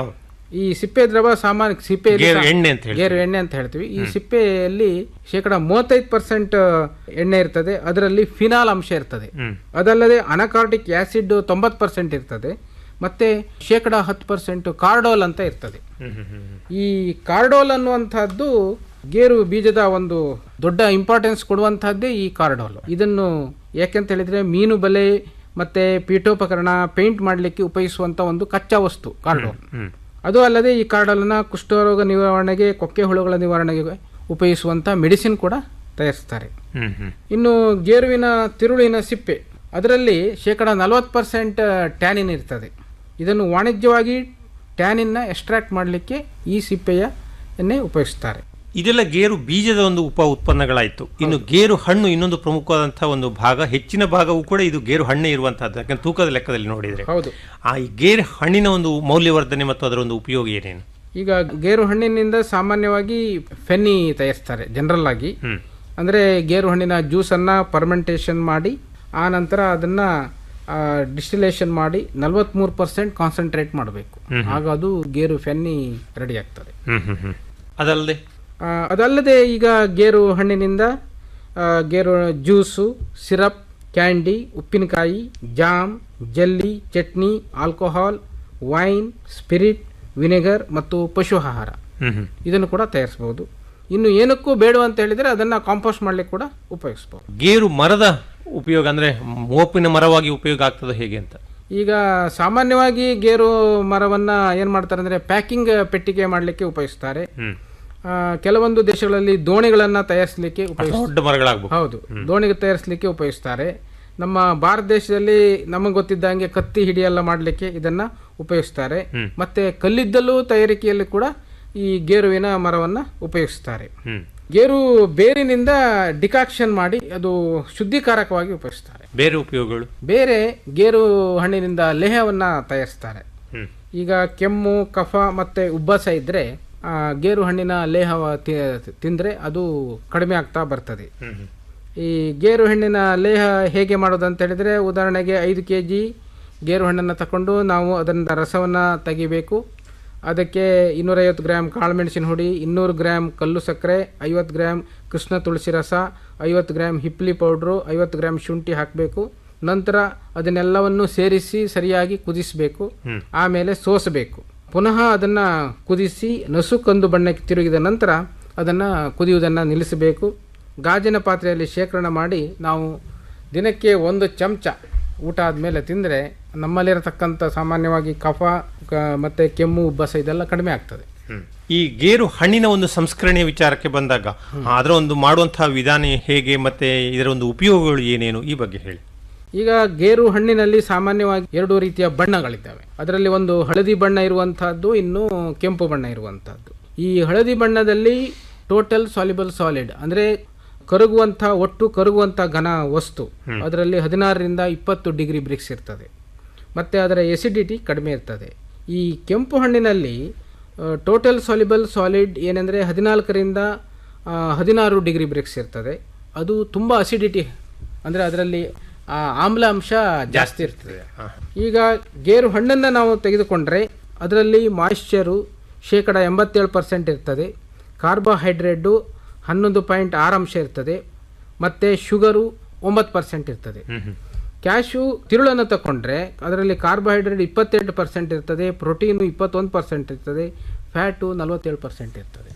Speaker 6: ಈ ಸಿಪ್ಪೆ ದ್ರವ ಸಾಮಾನ್ಯ ಸಿಪ್ಪೆ
Speaker 5: ಗೇರು ಎಣ್ಣೆ ಅಂತ ಹೇಳ್ತೀವಿ.
Speaker 6: ಗೇರು ಎಣ್ಣೆ ಅಂತ ಹೇಳ್ತೀವಿ ಈ ಸಿಪ್ಪೆಯಲ್ಲಿ ಶೇಕಡ ಮೂವತ್ತೈದು ಪರ್ಸೆಂಟ್ ಎಣ್ಣೆ ಇರ್ತದೆ ಅದರಲ್ಲಿ ಫಿನಾಲ್ ಅಂಶ ಇರ್ತದೆ
Speaker 5: ಹ್ಮ್.
Speaker 6: ಅದಲ್ಲದೆ ಅನಕಾರ್ಟಿಕ್ ಆಸಿಡ್ ತೊಂಬತ್ತು ಪರ್ಸೆಂಟ್ ಇರ್ತದೆ ಮತ್ತೆ ಶೇಕಡ ಹತ್ತು ಪರ್ಸೆಂಟ್ ಕಾರ್ಡೋಲ್ ಅಂತ ಇರ್ತದೆ
Speaker 5: ಹ್ಮ್ ಹ್ಮ್ ಹ್ಮ್
Speaker 6: ಈ ಕಾರ್ಡೋಲ್ ಅನ್ನುವಂಥದ್ದು ಗೇರು ಬೀಜದ ಒಂದು ದೊಡ್ಡ ಇಂಪಾರ್ಟೆನ್ಸ್ ಕೊಡುವಂತಹದ್ದೇ ಈ ಕಾರ್ಡೋಲ್ ಇದನ್ನು ಯಾಕೆಂತ ಹೇಳಿದ್ರೆ ಮೀನು ಬಲೆ ಮತ್ತೆ ಪೀಠೋಪಕರಣ ಪೇಂಟ್ ಮಾಡಲಿಕ್ಕೆ ಉಪಯೋಗಿಸುವಂತ ಒಂದು ಕಚ್ಚಾ ವಸ್ತು ಕಾರ್ಡೋಲ್
Speaker 5: ಹ್ಮ್
Speaker 6: ಅದು ಅಲ್ಲದೆ ಈ ಕಾರ್ಡೋಲನ್ನ ಕುಷ್ಠರೋಗ ನಿವಾರಣೆಗೆ ಕೊಕ್ಕೆ ಹುಳುಗಳ ನಿವಾರಣೆಗೆ ಉಪಯೋಗಿಸುವಂತ ಮೆಡಿಸಿನ್ ಕೂಡ ತಯಾರಿಸ್ತಾರೆ
Speaker 5: ಹ್ಮ್ ಹ್ಮ್
Speaker 6: ಇನ್ನು ಗೇರುವಿನ ತಿರುಳಿನ ಸಿಪ್ಪೆ ಅದರಲ್ಲಿ ಶೇಕಡ ನಲವತ್ತು ಪರ್ಸೆಂಟ್ ಟ್ಯಾನಿನ್ ಇರ್ತದೆ ಇದನ್ನು ವಾಣಿಜ್ಯವಾಗಿ ಟ್ಯಾನಿನ್ನ ಎಕ್ಸ್ಟ್ರಾಕ್ಟ್ ಮಾಡಲಿಕ್ಕೆ ಈ ಸಿಪ್ಪೆಯ ಎಣ್ಣೆ ಉಪಯೋಗಿಸ್ತಾರೆ
Speaker 5: ಇದೆಲ್ಲ ಗೇರು ಬೀಜದ ಒಂದು ಉಪ ಉತ್ಪನ್ನಗಳಾಯ್ತು ಇನ್ನು ಗೇರು ಹಣ್ಣು ಇನ್ನೊಂದು ಪ್ರಮುಖವಾದಂತಹ ಒಂದು ಭಾಗ ಹೆಚ್ಚಿನ ಭಾಗವೂ ಕೂಡ ಇದು ಗೇರು ಹಣ್ಣೆ ಇರುವಂತಹದ್ದು ಯಾಕಂದ್ರೆ ತೂಕದ ಲೆಕ್ಕದಲ್ಲಿ ನೋಡಿದ್ರೆ
Speaker 6: ಹೌದು
Speaker 5: ಆ ಈ ಗೇರು ಹಣ್ಣಿನ ಒಂದು ಮೌಲ್ಯವರ್ಧನೆ ಮತ್ತು ಅದರ ಒಂದು ಉಪಯೋಗ ಏನೇನು
Speaker 6: ಈಗ ಗೇರು ಹಣ್ಣಿನಿಂದ ಸಾಮಾನ್ಯವಾಗಿ ಫೆನ್ನಿ ತಯಾರಿಸ್ತಾರೆ ಜನರಲ್ ಆಗಿ
Speaker 5: ಹ್ಮ್
Speaker 6: ಅಂದರೆ ಗೇರು ಹಣ್ಣಿನ ಜ್ಯೂಸನ್ನು ಪರ್ಮೆಂಟೇಷನ್ ಮಾಡಿ ಆ ನಂತರ ಅದನ್ನು ಡಿಸ್ಟಿಲೇಷನ್ ಮಾಡಿ ನಲವತ್ತ್ಮೂರು ಪರ್ಸೆಂಟ್ ಕಾನ್ಸಂಟ್ರೇಟ್ ಮಾಡಬೇಕು ಆಗ ಅದು ಗೇರು ಫೆನ್ನಿ ರೆಡಿ ಆಗ್ತದೆ
Speaker 5: ಹ್ಮ್ ಹ್ಮ್ ಹ್ಮ್ ಅದಲ್ಲದೆ
Speaker 6: ಆ, ಅದಲ್ಲದೆ ಈಗ ಗೇರು ಹಣ್ಣಿನಿಂದ ಆ, ಗೇರು ಜ್ಯೂಸು ಸಿರಪ್ ಕ್ಯಾಂಡಿ ಉಪ್ಪಿನಕಾಯಿ jam jelly chutney alcohol wine spirit vinegar ಮತ್ತು ಪಶು ಆಹಾರ
Speaker 5: ಹ್ಮ್ ಹ್ಮ್
Speaker 6: ಇದನ್ನು ಕೂಡ ತಯಾರಿಸಬಹುದು ಇನ್ನು ಏನಕ್ಕೂ ಬೇಡ ಅಂತ ಹೇಳಿದರೆ ಅದನ್ನು ಕಾಂಪೋಸ್ಟ್ ಮಾಡಲಿಕ್ಕೆ ಕೂಡ ಉಪಯೋಗಿಸ್ಬೋದು
Speaker 5: ಗೇರು ಮರದ ಉಪಯೋಗ ಅಂದ್ರೆ ಮೋಪಿನ ಮರವಾಗಿ ಉಪಯೋಗ ಆಗ್ತದೆ ಹೇಗೆ ಅಂತ
Speaker 6: ಈಗ ಸಾಮಾನ್ಯವಾಗಿ ಗೇರು ಮರವನ್ನು ಏನು ಮಾಡ್ತಾರೆ ಅಂದರೆ ಪ್ಯಾಕಿಂಗ್ ಪೆಟ್ಟಿಗೆ ಮಾಡಲಿಕ್ಕೆ ಉಪಯೋಗಿಸ್ತಾರೆ
Speaker 5: ಹ್ಮ್
Speaker 6: ಆ, ಕೆಲವೊಂದು ದೇಶಗಳಲ್ಲಿ ದೋಣಿಗಳನ್ನು ತಯಾರಿಸಲಿಕ್ಕೆ ಉಪಯೋಗಿಸ್ತಾರೆ
Speaker 5: ದೊಡ್ಡ ಮರಗಳಾಗ್ಬೇಕು
Speaker 6: ಹೌದು ದೋಣಿಗೆ ತಯಾರಿಸಲಿಕ್ಕೆ ಉಪಯೋಗಿಸ್ತಾರೆ ನಮ್ಮ ಭಾರತ ದೇಶದಲ್ಲಿ ನಮಗೆ ಗೊತ್ತಿದ್ದಂಗೆ ಕತ್ತಿ ಹಿಡಿಯೆಲ್ಲ ಮಾಡಲಿಕ್ಕೆ ಇದನ್ನ ಉಪಯೋಗಿಸ್ತಾರೆ ಮತ್ತೆ ಕಲ್ಲಿದ್ದಲು ತಯಾರಿಕೆಯಲ್ಲಿ ಕೂಡ ಈ ಗೇರುವಿನ ಮರವನ್ನ ಉಪಯೋಗಿಸ್ತಾರೆ
Speaker 5: ಹ್ಮ್
Speaker 6: ಗೇರು ಬೇರಿನಿಂದ ಡಿಕಾಕ್ಷನ್ ಮಾಡಿ ಅದು ಶುದ್ಧೀಕಾರಕವಾಗಿ ಉಪಯೋಗಿಸ್ತಾರೆ
Speaker 5: ಬೇರೆ ಉಪಯೋಗಗಳು
Speaker 6: ಬೇರೆ ಗೇರು ಹಣ್ಣಿನಿಂದ ಲೇಹವನ್ನ ತಯಾರಿಸ್ತಾರೆ
Speaker 5: ಹ್ಮ್
Speaker 6: ಈಗ ಕೆಮ್ಮು ಕಫ ಮತ್ತೆ ಉಬ್ಬಸ ಇದ್ರೆ ಆ, ಗೇರು ಹಣ್ಣಿನ ಲೇಹ ತಿ- ತಿಂದ್ರೆ ಅದು ಕಡಿಮೆ ಆಗ್ತಾ ಬರ್ತದೆ
Speaker 5: ಹ್ಮ್ ಹ್ಮ್
Speaker 6: ಈ ಗೇರು ಹಣ್ಣಿನ ಲೇಹ ಹೇಗೆ ಮಾಡೋದು ಅಂತ ಹೇಳಿದರೆ ಉದಾಹರಣೆಗೆ ಐದು ಕೆ ಜಿ ಗೇರು ಹಣ್ಣನ್ನು ತಗೊಂಡು ನಾವು ಅದರಿಂದ ರಸವನ್ನು ತೆಗಿಬೇಕು ಅದಕ್ಕೆ ಇನ್ನೂರೈವತ್ತು ಗ್ರಾಮ್ ಕಾಳುಮೆಣಸಿನ ಹುಡಿ ಇನ್ನೂರು ಗ್ರಾಮ್ ಕಲ್ಲು ಸಕ್ಕರೆ ಐವತ್ತು ಗ್ರಾಮ್ ಕೃಷ್ಣ ತುಳಸಿ ರಸ ಐವತ್ತು ಗ್ರಾಮ್ ಹಿಪ್ಲಿ ಪೌಡ್ರು ಐವತ್ತು ಗ್ರಾಮ್ ಶುಂಠಿ ಹಾಕಬೇಕು ನಂತರ ಅದನ್ನೆಲ್ಲವನ್ನು ಸೇರಿಸಿ ಸರಿಯಾಗಿ ಕುದಿಸಬೇಕು ಆಮೇಲೆ ಸೋಸಬೇಕು ಪುನಃ ಅದನ್ನು ಕುದಿಸಿ ನಸು ಕಂದು ಬಣ್ಣಕ್ಕೆ ತಿರುಗಿದ ನಂತರ ಅದನ್ನು ಕುದಿಯುವುದನ್ನು ನಿಲ್ಲಿಸಬೇಕು ಗಾಜಿನ ಪಾತ್ರೆಯಲ್ಲಿ ಶೇಖರಣೆ ಮಾಡಿ ನಾವು ದಿನಕ್ಕೆ ಒಂದು ಚಮಚ ಊಟ ಆದಮೇಲೆ ತಿಂದರೆ ನಮ್ಮಲ್ಲಿರತಕ್ಕಂಥ ಸಾಮಾನ್ಯವಾಗಿ ಕಫ ಕ- ಮತ್ತೆ ಕೆಮ್ಮು ಉಬ್ಬಸ ಇದೆಲ್ಲ ಕಡಿಮೆ ಆಗ್ತದೆ
Speaker 5: ಹ್ಮ್. ಈ ಗೇರು ಹಣ್ಣಿನ ಒಂದು ಸಂಸ್ಕರಣೆಯ ವಿಚಾರಕ್ಕೆ ಬಂದಾಗ ಅದರ ಒಂದು ಮಾಡುವಂತಹ ವಿಧಾನ ಹೇಗೆ ಮತ್ತೆ ಇದರ ಒಂದು ಉಪಯೋಗಗಳು ಏನೇನು ಈ ಬಗ್ಗೆ ಹೇಳಿ
Speaker 6: ಈಗ ಗೇರು ಹಣ್ಣಿನಲ್ಲಿ ಸಾಮಾನ್ಯವಾಗಿ ಎರಡು ರೀತಿಯ ಬಣ್ಣಗಳಿದ್ದಾವೆ ಅದರಲ್ಲಿ ಒಂದು ಹಳದಿ ಬಣ್ಣ ಇರುವಂತಹದ್ದು ಇನ್ನು ಕೆಂಪು ಬಣ್ಣ ಇರುವಂತಹದ್ದು ಈ ಹಳದಿ ಬಣ್ಣದಲ್ಲಿ ಟೋಟಲ್ ಸಾಲಿಬಲ್ ಸಾಲಿಡ್ ಅಂದ್ರೆ ಕರಗುವಂಥ ಒಟ್ಟು ಕರಗುವಂಥ ಘನ ವಸ್ತು ಅದರಲ್ಲಿ ಹದಿನಾರರಿಂದ ಇಪ್ಪತ್ತು ಡಿಗ್ರಿ ಬ್ರಿಕ್ಸ್ ಇರ್ತದೆ ಮತ್ತು ಅದರ ಎಸಿಡಿಟಿ ಕಡಿಮೆ ಇರ್ತದೆ ಈ ಕೆಂಪು ಹಣ್ಣಿನಲ್ಲಿ ಟೋಟಲ್ ಸಾಲಿಬಲ್ ಸಾಲಿಡ್ ಏನೆಂದರೆ ಹದಿನಾಲ್ಕರಿಂದ ಆ, ಹದಿನಾರು ಡಿಗ್ರಿ ಬ್ರಿಕ್ಸ್ ಇರ್ತದೆ ಅದು ತುಂಬ ಅಸಿಡಿಟಿ ಅಂದರೆ ಅದರಲ್ಲಿ ಆ, ಆಮ್ಲ ಅಂಶ ಜಾಸ್ತಿ ಇರ್ತದೆ ಈಗ ಗೇರು ಹಣ್ಣನ್ನು ನಾವು ತೆಗೆದುಕೊಂಡ್ರೆ ಅದರಲ್ಲಿ ಮಾಯಿಶ್ಚರು ಶೇಕಡ ಎಂಬತ್ತೇಳು ಪರ್ಸೆಂಟ್ ಇರ್ತದೆ ಕಾರ್ಬೋಹೈಡ್ರೇಟು ಹನ್ನೊಂದು ಪಾಯಿಂಟ್ ಆರು ಅಂಶ ಇರ್ತದೆ ಮತ್ತು ಶುಗರು ಒಂಬತ್ತು ಪರ್ಸೆಂಟ್ ಇರ್ತದೆ ಕ್ಯಾಶು ತಿರುಳನ್ನು ತಗೊಂಡ್ರೆ ಅದರಲ್ಲಿ ಕಾರ್ಬೋಹೈಡ್ರೇಟ್ ಇಪ್ಪತ್ತೆಂಟು ಪರ್ಸೆಂಟ್ ಇರ್ತದೆ ಪ್ರೋಟೀನು ಇಪ್ಪತ್ತೊಂದು ಪರ್ಸೆಂಟ್ ಇರ್ತದೆ ಫ್ಯಾಟು ನಲವತ್ತೇಳು ಪರ್ಸೆಂಟ್ ಇರ್ತದೆ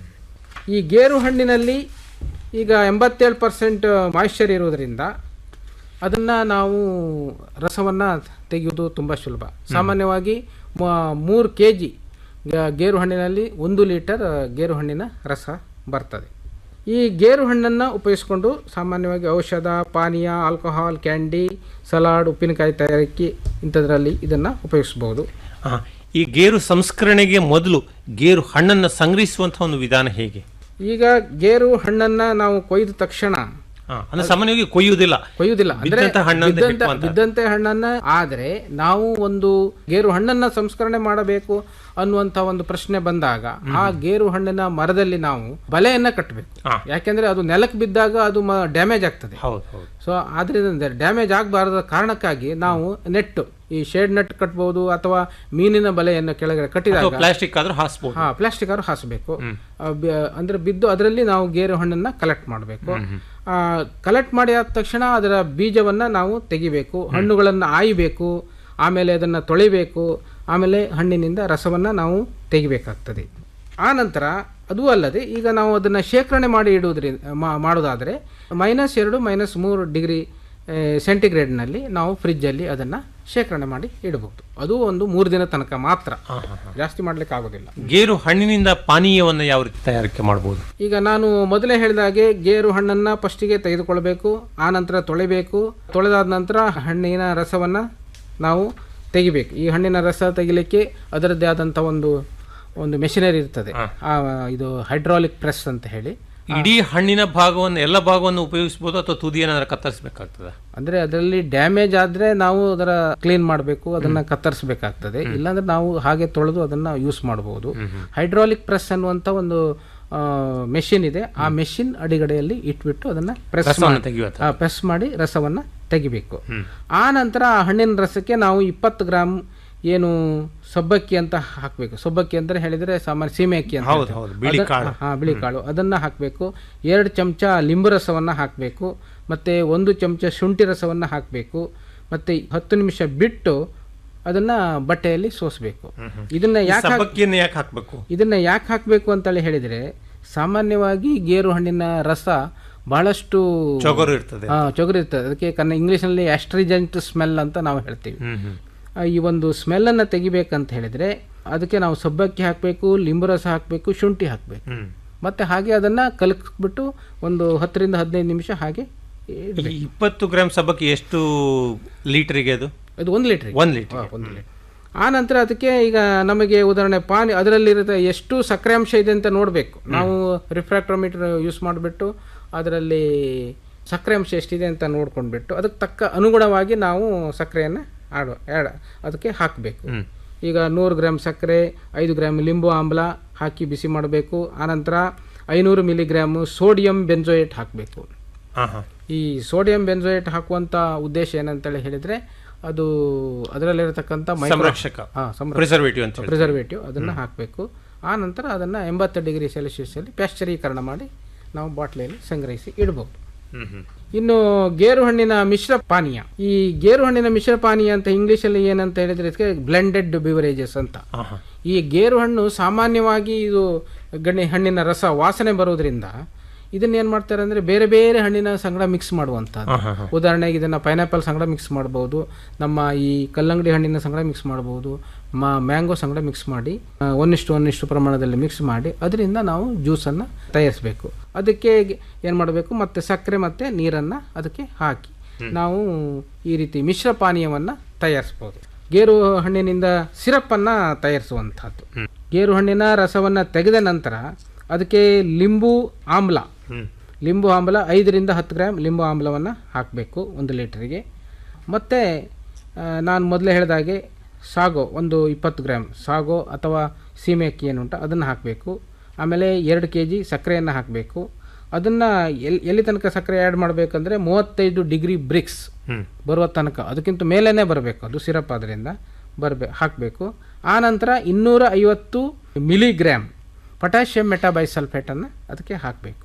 Speaker 6: ಈ ಗೇರು ಹಣ್ಣಿನಲ್ಲಿ ಈಗ ಎಂಬತ್ತೇಳು ಪರ್ಸೆಂಟ್ ಮಾಯಿಶ್ಚರ್ ಇರೋದ್ರಿಂದ ಅದನ್ನು ನಾವು ರಸವನ್ನು ತೆಗೆಯುವುದು ತುಂಬ ಸುಲಭ ಸಾಮಾನ್ಯವಾಗಿ ಮೂರು ಕೆ ಜಿ ಗೇರು ಹಣ್ಣಿನಲ್ಲಿ ಒಂದು ಲೀಟರ್ ಗೇರು ಹಣ್ಣಿನ ರಸ ಬರ್ತದೆ ಈ ಗೇರು ಹಣ್ಣನ್ನು ಉಪಯೋಗಿಸ್ಕೊಂಡು ಸಾಮಾನ್ಯವಾಗಿ ಔಷಧ ಪಾನೀಯ ಆಲ್ಕೋಹಾಲ್ ಕ್ಯಾಂಡಿ ಸಲಾಡ್ ಉಪ್ಪಿನಕಾಯಿ ತಯಾರಿಕೆ ಇಂಥದ್ರಲ್ಲಿ ಇದನ್ನು ಉಪಯೋಗಿಸ್ಬೋದು
Speaker 5: ಆ, ಈ ಗೇರು ಸಂಸ್ಕರಣೆಗೆ ಮೊದಲು ಗೇರು ಹಣ್ಣನ್ನು ಸಂಗ್ರಹಿಸುವಂತಹ ಒಂದು ವಿಧಾನ ಹೇಗೆ
Speaker 6: ಈಗ ಗೇರು ಹಣ್ಣನ್ನು ನಾವು ಕೊಯ್ದ ತಕ್ಷಣ
Speaker 5: ಆ, ಅಂದ್ರೆ ಸಾಮಾನ್ಯವಾಗಿ ಕೊಯ್ಯುವುದಿಲ್ಲ
Speaker 6: ಕೊಯ್ಯುವುದಿಲ್ಲ ಅಂದ್ರೆ
Speaker 5: ಬಿದ್ದಂತ ಹಣ್ಣನ್ನು
Speaker 6: ಬಿದ್ದಂತ-
Speaker 5: ಹೆಕ್ಕುವಂತ.
Speaker 6: ಬಿದ್ದಂತೆ ಹಣ್ಣನ್ನ ಆದ್ರೆ ನಾವು ಒಂದು ಗೇರು ಹಣ್ಣನ್ನ ಸಂಸ್ಕರಣೆ ಮಾಡಬೇಕು ಅನ್ನುವಂತ ಒಂದು ಪ್ರಶ್ನೆ ಬಂದಾಗ ಆ ಗೇರು ಹಣ್ಣಿನ ಮರದಲ್ಲಿ ನಾವು ಬಲೆಯನ್ನ ಕಟ್ಟಬೇಕು
Speaker 5: ಹಾ.
Speaker 6: ಯಾಕೆಂದ್ರೆ ಅದು ನೆಲಕ್ಕೆ ಬಿದ್ದಾಗ ಅದು ಡ್ಯಾಮೇಜ್ ಆಗ್ತದೆ
Speaker 5: ಹೌದು ಹೌದು
Speaker 6: ಸೊ ಆದ್ರಿಂದ ಡ್ಯಾಮೇಜ್ ಆಗಬಾರದ ಕಾರಣಕ್ಕಾಗಿ ನಾವು ನೆಟ್ಟು ಈ ಶೇಡ್ ನೆಟ್ ಕಟ್ಬೋದು ಅಥವಾ ಮೀನಿನ ಬಲೆಯನ್ನು ಕೆಳಗಡೆ
Speaker 5: ಅಥವಾ
Speaker 6: ಕಟ್ಟಿದಾಗ
Speaker 5: ಪ್ಲಾಸ್ಟಿಕ್ ಆದ್ರೂ ಹಾಸ್ಬೋದು
Speaker 6: ಹಾ ಪ್ಲಾಸ್ಟಿಕ್ ಆದ್ರೂ ಹಾಸಬೇಕು ಅಂದ್ರೆ ಬಿದ್ದು ಅದರಲ್ಲಿ ನಾವು ಗೇರು ಹಣ್ಣನ್ನ ಕಲೆಕ್ಟ್ ಮಾಡಬೇಕು ಕಲೆಕ್ಟ್ ಮಾಡಿ ಆದ ತಕ್ಷಣ ಅದರ ಬೀಜವನ್ನ ನಾವು ತೆಗಿಬೇಕು ಹಣ್ಣುಗಳನ್ನು ಆಯ್ಬೇಕು ಆಮೇಲೆ ಅದನ್ನ ತೊಳಿಬೇಕು ಆಮೇಲೆ ಹಣ್ಣಿನಿಂದ ರಸವನ್ನ ನಾವು ತೆಗಿಬೇಕಾಗ್ತದೆ ಆ ನಂತರ ಅದು ಅಲ್ಲದೆ ಈಗ ನಾವು ಅದನ್ನ ಶೇಖರಣೆ ಮಾಡಿ ಇಡುವುದರಿಂದ ಮಾ- ಮಾಡೋದಾದ್ರೆ ಮೈನಸ್ ಎರಡು ಮೈನಸ್ ಮೂರು ಡಿಗ್ರಿ ಸೆಂಟಿಗ್ರೇಡ್ನಲ್ಲಿ ನಾವು ಫ್ರಿಜ್ಜಲ್ಲಿ ಅದನ್ನು ಶೇಖರಣೆ ಮಾಡಿ ಇಡಬಹುದು ಅದು ಒಂದು ಮೂರು ದಿನ ತನಕ ಮಾತ್ರ ಜಾಸ್ತಿ ಮಾಡ್ಲಿಕ್ಕೆ ಆಗೋದಿಲ್ಲ
Speaker 5: ಗೇರು ಹಣ್ಣಿನಿಂದ ಪಾನೀಯವನ್ನು ಯಾವ ರೀತಿ ತಯಾರಿಕೆ ಮಾಡಬಹುದು
Speaker 6: ಈಗ ನಾನು ಮೊದಲೇ ಹೇಳಿದ ಹಾಗೆ ಗೇರು ಹಣ್ಣನ್ನು ಫಸ್ಟಿಗೆ ತೆಗೆದುಕೊಳ್ಬೇಕು ಆ ನಂತರ ತೊಳೆಬೇಕು ತೊಳೆದಾದ ನಂತರ ಹಣ್ಣಿನ ರಸವನ್ನು ನಾವು ತೆಗಿಬೇಕು ಈ ಹಣ್ಣಿನ ರಸ ತೆಗಿಲಿಕ್ಕೆ ಅದರದ್ದೇ ಆದಂಥ ಒಂದು ಒಂದು ಮೆಷಿನರಿ ಇರ್ತದೆ ಆ, ಇದು ಹೈಡ್ರಾಲಿಕ್ ಪ್ರೆಸ್ ಅಂತ ಹೇಳಿ
Speaker 5: ಇಡೀ ಹಣ್ಣಿನ ಭಾಗವನ್ನು ಎಲ್ಲ ಭಾಗವನ್ನು ಉಪಯೋಗಿಸಬಹುದು ಅಥವಾ ತುದಿಯನ್ನ ಕತ್ತರಿಸಬೇಕಾಗ್ತದೆ
Speaker 6: ಅಂದ್ರೆ ಅದರಲ್ಲಿ ಡ್ಯಾಮೇಜ್ ಆದ್ರೆ ನಾವು ಅದರ ಕ್ಲೀನ್ ಮಾಡಬೇಕು ಅದನ್ನ ಕತ್ತರಿಸಬೇಕಾಗ್ತದೆ ಇಲ್ಲಾಂದ್ರೆ ನಾವು ಹಾಗೆ ತೊಳೆದು ಅದನ್ನ ಯೂಸ್ ಮಾಡಬಹುದು ಹೈಡ್ರಾಲಿಕ್ ಪ್ರೆಸ್ ಅನ್ನುವಂತ ಒಂದು ಮೆಷಿನ್ ಇದೆ ಆ ಮೆಷಿನ್ ಅಡಿಗಡೆಯಲ್ಲಿ ಇಟ್ಬಿಟ್ಟು ಅದನ್ನ ಪ್ರೆಸ್
Speaker 5: ರಸವನ್ನು ತೆಗೆಯುವಂಥದ್ದು.
Speaker 6: ಪ್ರೆಸ್ ಮಾಡಿ ರಸವನ್ನ ತೆಗಿಬೇಕು ಆ ನಂತರ ಆ ಹಣ್ಣಿನ ರಸಕ್ಕೆ ನಾವು ಇಪ್ಪತ್ತು ಗ್ರಾಮ್ ಏನು ಸಬ್ಬಕ್ಕಿ ಅಂತ ಹಾಕಬೇಕು ಸಬ್ಬಕ್ಕಿ ಅಂತ ಹೇಳಿದ್ರೆ ಸಾಮಾನ್ಯ ಸೀಮೆ ಅಕ್ಕಿ ಅಂತ
Speaker 5: ಹೌದು,
Speaker 6: ಹೇಳ್ತೇವೆ.
Speaker 5: ಹೌದು, ಬಿಳಿ
Speaker 6: ಅದ-
Speaker 5: ಕಾಳು.
Speaker 6: ಹಾ ಬಿಳಿ ಕಾಳು ಅದನ್ನ ಹಾಕಬೇಕು ಎರಡು ಚಮಚ ಲಿಂಬು ರಸವನ್ನ ಹಾಕಬೇಕು ಮತ್ತೆ ಒಂದು ಚಮಚ ಶುಂಠಿ ರಸವನ್ನ ಹಾಕಬೇಕು ಮತ್ತೆ ಹತ್ತು ನಿಮಿಷ ಬಿಟ್ಟು ಅದನ್ನ ಬಟ್ಟೆಯಲ್ಲಿ ಸೋಸಬೇಕು ಇದನ್ನ ಯಾಕೆ ಹಾಕ್-
Speaker 5: ಸಬ್ಬಕ್ಕಿಯನ್ನು ಯಾಕೆ ಹಾಕಬೇಕು
Speaker 6: ಇದನ್ನ ಯಾಕೆ ಹಾಕಬೇಕು ಅಂತೇಳಿ ಹೇಳಿದ್ರೆ ಸಾಮಾನ್ಯವಾಗಿ ಗೇರು ಹಣ್ಣಿನ ರಸ ಬಹಳಷ್ಟು
Speaker 5: ಚೊಗರು ಇರ್ತದೆ
Speaker 6: ಹಾ, ಚೊಗರು ಇರ್ತದೆ ಅದಕ್ಕೆ ಕನ್ನ ಇಂಗ್ಲಿಷ್ನಲ್ಲಿ ಆಸ್ಟ್ರಿಜೆಂಟ್ ಸ್ಮೆಲ್ ಅಂತ ನಾವು ಹೇಳ್ತೀವಿ
Speaker 5: ಹ್ಮ್ ಹ್ಮ್
Speaker 6: ಆ, ಈ ಒಂದು ಸ್ಮೆಲ್ಲನ್ನು ತೆಗಿಬೇಕಂತ ಹೇಳಿದ್ರೆ ಅದಕ್ಕೆ ನಾವು ಸಬ್ಬಕ್ಕಿ ಹಾಕಬೇಕು ಲಿಂಬು ರಸ ಹಾಕಬೇಕು ಶುಂಠಿ ಹಾಕಬೇಕು
Speaker 5: ಹ್ಮ್
Speaker 6: ಮತ್ತೆ ಹಾಗೆ ಅದನ್ನ ಕಲಕ್ಬಿಟ್ಟು ಒಂದು ಹತ್ತರಿಂದ ಹದಿನೈದು ನಿಮಿಷ ಹಾಗೆ ಇಡ್ಬೇಕು.
Speaker 5: ಈ ಇಪ್ಪತ್ತು ಗ್ರಾಮ್ ಸಬ್ಬಕ್ಕಿ ಎಷ್ಟು ಲೀಟರ್ಗೆ ಅದು
Speaker 6: ಅದು ಒಂದು ಲೀಟರ್
Speaker 5: ಒಂದ್ ಲೀಟರ್
Speaker 6: ಒಂದು ಲೀಟರ್ ಆ ನಂತರ ಅದಕ್ಕೆ ಈಗ ನಮಗೆ ಉದಾಹರಣೆ ಪಾನಿ ಅದರಲ್ಲಿರುತ್ತೆ ಎಷ್ಟು ಸಕ್ಕರೆ ಅಂಶ ಇದೆ ಅಂತ ನೋಡಬೇಕು ನಾವು ರಿಫ್ರಾಕ್ಟ್ರೋಮೀಟರ್ ಯೂಸ್ ಮಾಡಿಬಿಟ್ಟು ಅದರಲ್ಲಿ ಸಕ್ಕರೆ ಅಂಶ ಎಷ್ಟಿದೆ ಅಂತ ನೋಡ್ಕೊಂಡ್ಬಿಟ್ಟು ಅದಕ್ಕೆ ತಕ್ಕ ಅನುಗುಣವಾಗಿ ನಾವು ಸಕ್ಕರೆಯನ್ನು ಆಡುವ ಆ್ಯಡ್ ಅದಕ್ಕೆ ಹಾಕಬೇಕು ಈಗ ನೂರು ಗ್ರಾಮ್ ಸಕ್ಕರೆ ಐದು ಗ್ರಾಮ್ ಲಿಂಬು ಆಮ್ಲ ಹಾಕಿ ಬಿಸಿ ಮಾಡಬೇಕು ಆನಂತರ ಐನೂರು ಮಿಲಿಗ್ರಾಮು ಸೋಡಿಯಂ ಬೆಂಜೋಯೇಟ್ ಹಾಕಬೇಕು
Speaker 5: ಹಾ ಹಾ
Speaker 6: ಈ ಸೋಡಿಯಂ ಬೆಂಜೋಯೇಟ್ ಹಾಕುವಂತ ಉದ್ದೇಶ ಏನಂತೇಳಿ ಹೇಳಿದ್ರೆ ಅದು ಅದರಲ್ಲಿರತಕ್ಕಂಥ
Speaker 5: ಸಂರಕ್ಷಕ ಪ್ರಿಸರ್ವೇಟಿವ್ ಅಂತ ಹೇಳಿ
Speaker 6: ಪ್ರಿಸರ್ವೇಟಿವ್ ಅದನ್ನು ಹಾಕಬೇಕು ಆ ನಂತರ ಅದನ್ನು ಎಂಬತ್ತು ಡಿಗ್ರಿ ಸೆಲ್ಸಿಯಸ್ಸಲ್ಲಿ ಪ್ಯಾಶ್ಚರೀಕರಣ ಮಾಡಿ ನಾವು ಬಾಟ್ಲಿಯಲ್ಲಿ ಸಂಗ್ರಹಿಸಿ ಇಡಬಹುದು
Speaker 5: ಹ್ಮ್ ಹ್ಮ್
Speaker 6: ಇನ್ನು ಗೇರು ಹಣ್ಣಿನ ಮಿಶ್ರ ಪಾನೀಯ ಈ ಗೇರು ಹಣ್ಣಿನ ಮಿಶ್ರ ಪಾನೀಯ ಅಂತ ಇಂಗ್ಲಿಷಲ್ಲಿ ಏನಂತ ಹೇಳಿದ್ರೆ ಇದಕ್ಕೆ ಬ್ಲೆಂಡೆಡ್ ಬಿವರೇಜಸ್ ಅಂತ
Speaker 5: ಹಾ ಹಾ
Speaker 6: ಈ ಗೇರು ಹಣ್ಣು ಸಾಮಾನ್ಯವಾಗಿ ಇದು ಗಣ್ಣಿ ಹಣ್ಣಿನ ರಸ ವಾಸನೆ ಬರೋದ್ರಿಂದ ಇದನ್ನ ಏನ್ ಮಾಡ್ತಾರೆ ಅಂದ್ರೆ ಬೇರೆ ಬೇರೆ ಹಣ್ಣಿನ ಸಂಗಡ ಮಿಕ್ಸ್ ಮಾಡುವಂಥದ್ದು ಉದಾಹರಣೆಗೆ ಇದನ್ನ ಪೈನಾಪಲ್ ಸಂಗಡ ಮಿಕ್ಸ್ ಮಾಡಬಹುದು ನಮ್ಮ ಈ ಕಲ್ಲಂಗಡಿ ಹಣ್ಣಿನ ಸಂಗಡ ಮಿಕ್ಸ್ ಮಾಡಬಹುದು ಮಾ ಮ್ಯಾಂಗೋ ಸಂಗಡ ಮಿಕ್ಸ್ ಮಾಡಿ ಆ, ಒಂದಿಷ್ಟು ಒಂದಿಷ್ಟು ಪ್ರಮಾಣದಲ್ಲಿ ಮಿಕ್ಸ್ ಮಾಡಿ ಅದರಿಂದ ನಾವು ಜ್ಯೂಸನ್ನು ತಯಾರಿಸಬೇಕು ಅದಕ್ಕೆ ಏನು ಮಾಡಬೇಕು ಮತ್ತೆ ಸಕ್ಕರೆ ಮತ್ತೆ ನೀರನ್ನ ಅದಕ್ಕೆ ಹಾಕಿ ನಾವು ಈ ರೀತಿ ಮಿಶ್ರ ಪಾನೀಯವನ್ನ ತಯಾರಿಸಬಹುದು ಗೇರು ಹಣ್ಣಿನಿಂದ ಸಿರಪ್ಪನ್ನು ತಯಾರಿಸುವಂಥದ್ದು ಗೇರು ಹಣ್ಣಿನ ರಸವನ್ನು ತೆಗೆದ ನಂತರ ಅದಕ್ಕೆ ಲಿಂಬು ಆಮ್ಲ ಲಿಂಬು ಆಮ್ಲ ಐದರಿಂದ ಹತ್ತು ಗ್ರಾಮ್ ಲಿಂಬು ಆಮ್ಲವನ್ನು ಹಾಕಬೇಕು ಒಂದು ಲೀಟರಿಗೆ ಮತ್ತು ನಾನು ಮೊದಲೇ ಹೇಳಿದಾಗೆ ಸಾಗೋ ಒಂದು ಇಪ್ಪತ್ತು ಗ್ರಾಮ್ ಸಾಗೋ ಅಥವಾ ಸೀಮೆ ಅಕ್ಕಿ ಏನುಂಟು ಅದನ್ನು ಹಾಕಬೇಕು ಆಮೇಲೆ ಎರಡು ಕೆ ಜಿ ಸಕ್ಕರೆಯನ್ನು ಹಾಕಬೇಕು ಅದನ್ನು ಎಲ್ಲಿ ಎಲ್ಲಿ ತನಕ ಸಕ್ಕರೆ ಆ್ಯಡ್ ಮಾಡಬೇಕಂದ್ರೆ ಮೂವತ್ತೈದು ಡಿಗ್ರಿ ಬ್ರಿಕ್ಸ್ ಬರುವ ತನಕ ಅದಕ್ಕಿಂತ ಮೇಲೇ ಬರಬೇಕು ಅದು ಸಿರಪ್ ಅದರಿಂದ ಬರಬೇ ಹಾಕಬೇಕು ಆ ನಂತರ ಇನ್ನೂರ ಐವತ್ತು ಮಿಲಿಗ್ರಾಮ್ ಪೊಟ್ಯಾಷಿಯಂ ಮೆಟಾಬೈಸಲ್ಫೇಟನ್ನು ಅದಕ್ಕೆ ಹಾಕಬೇಕು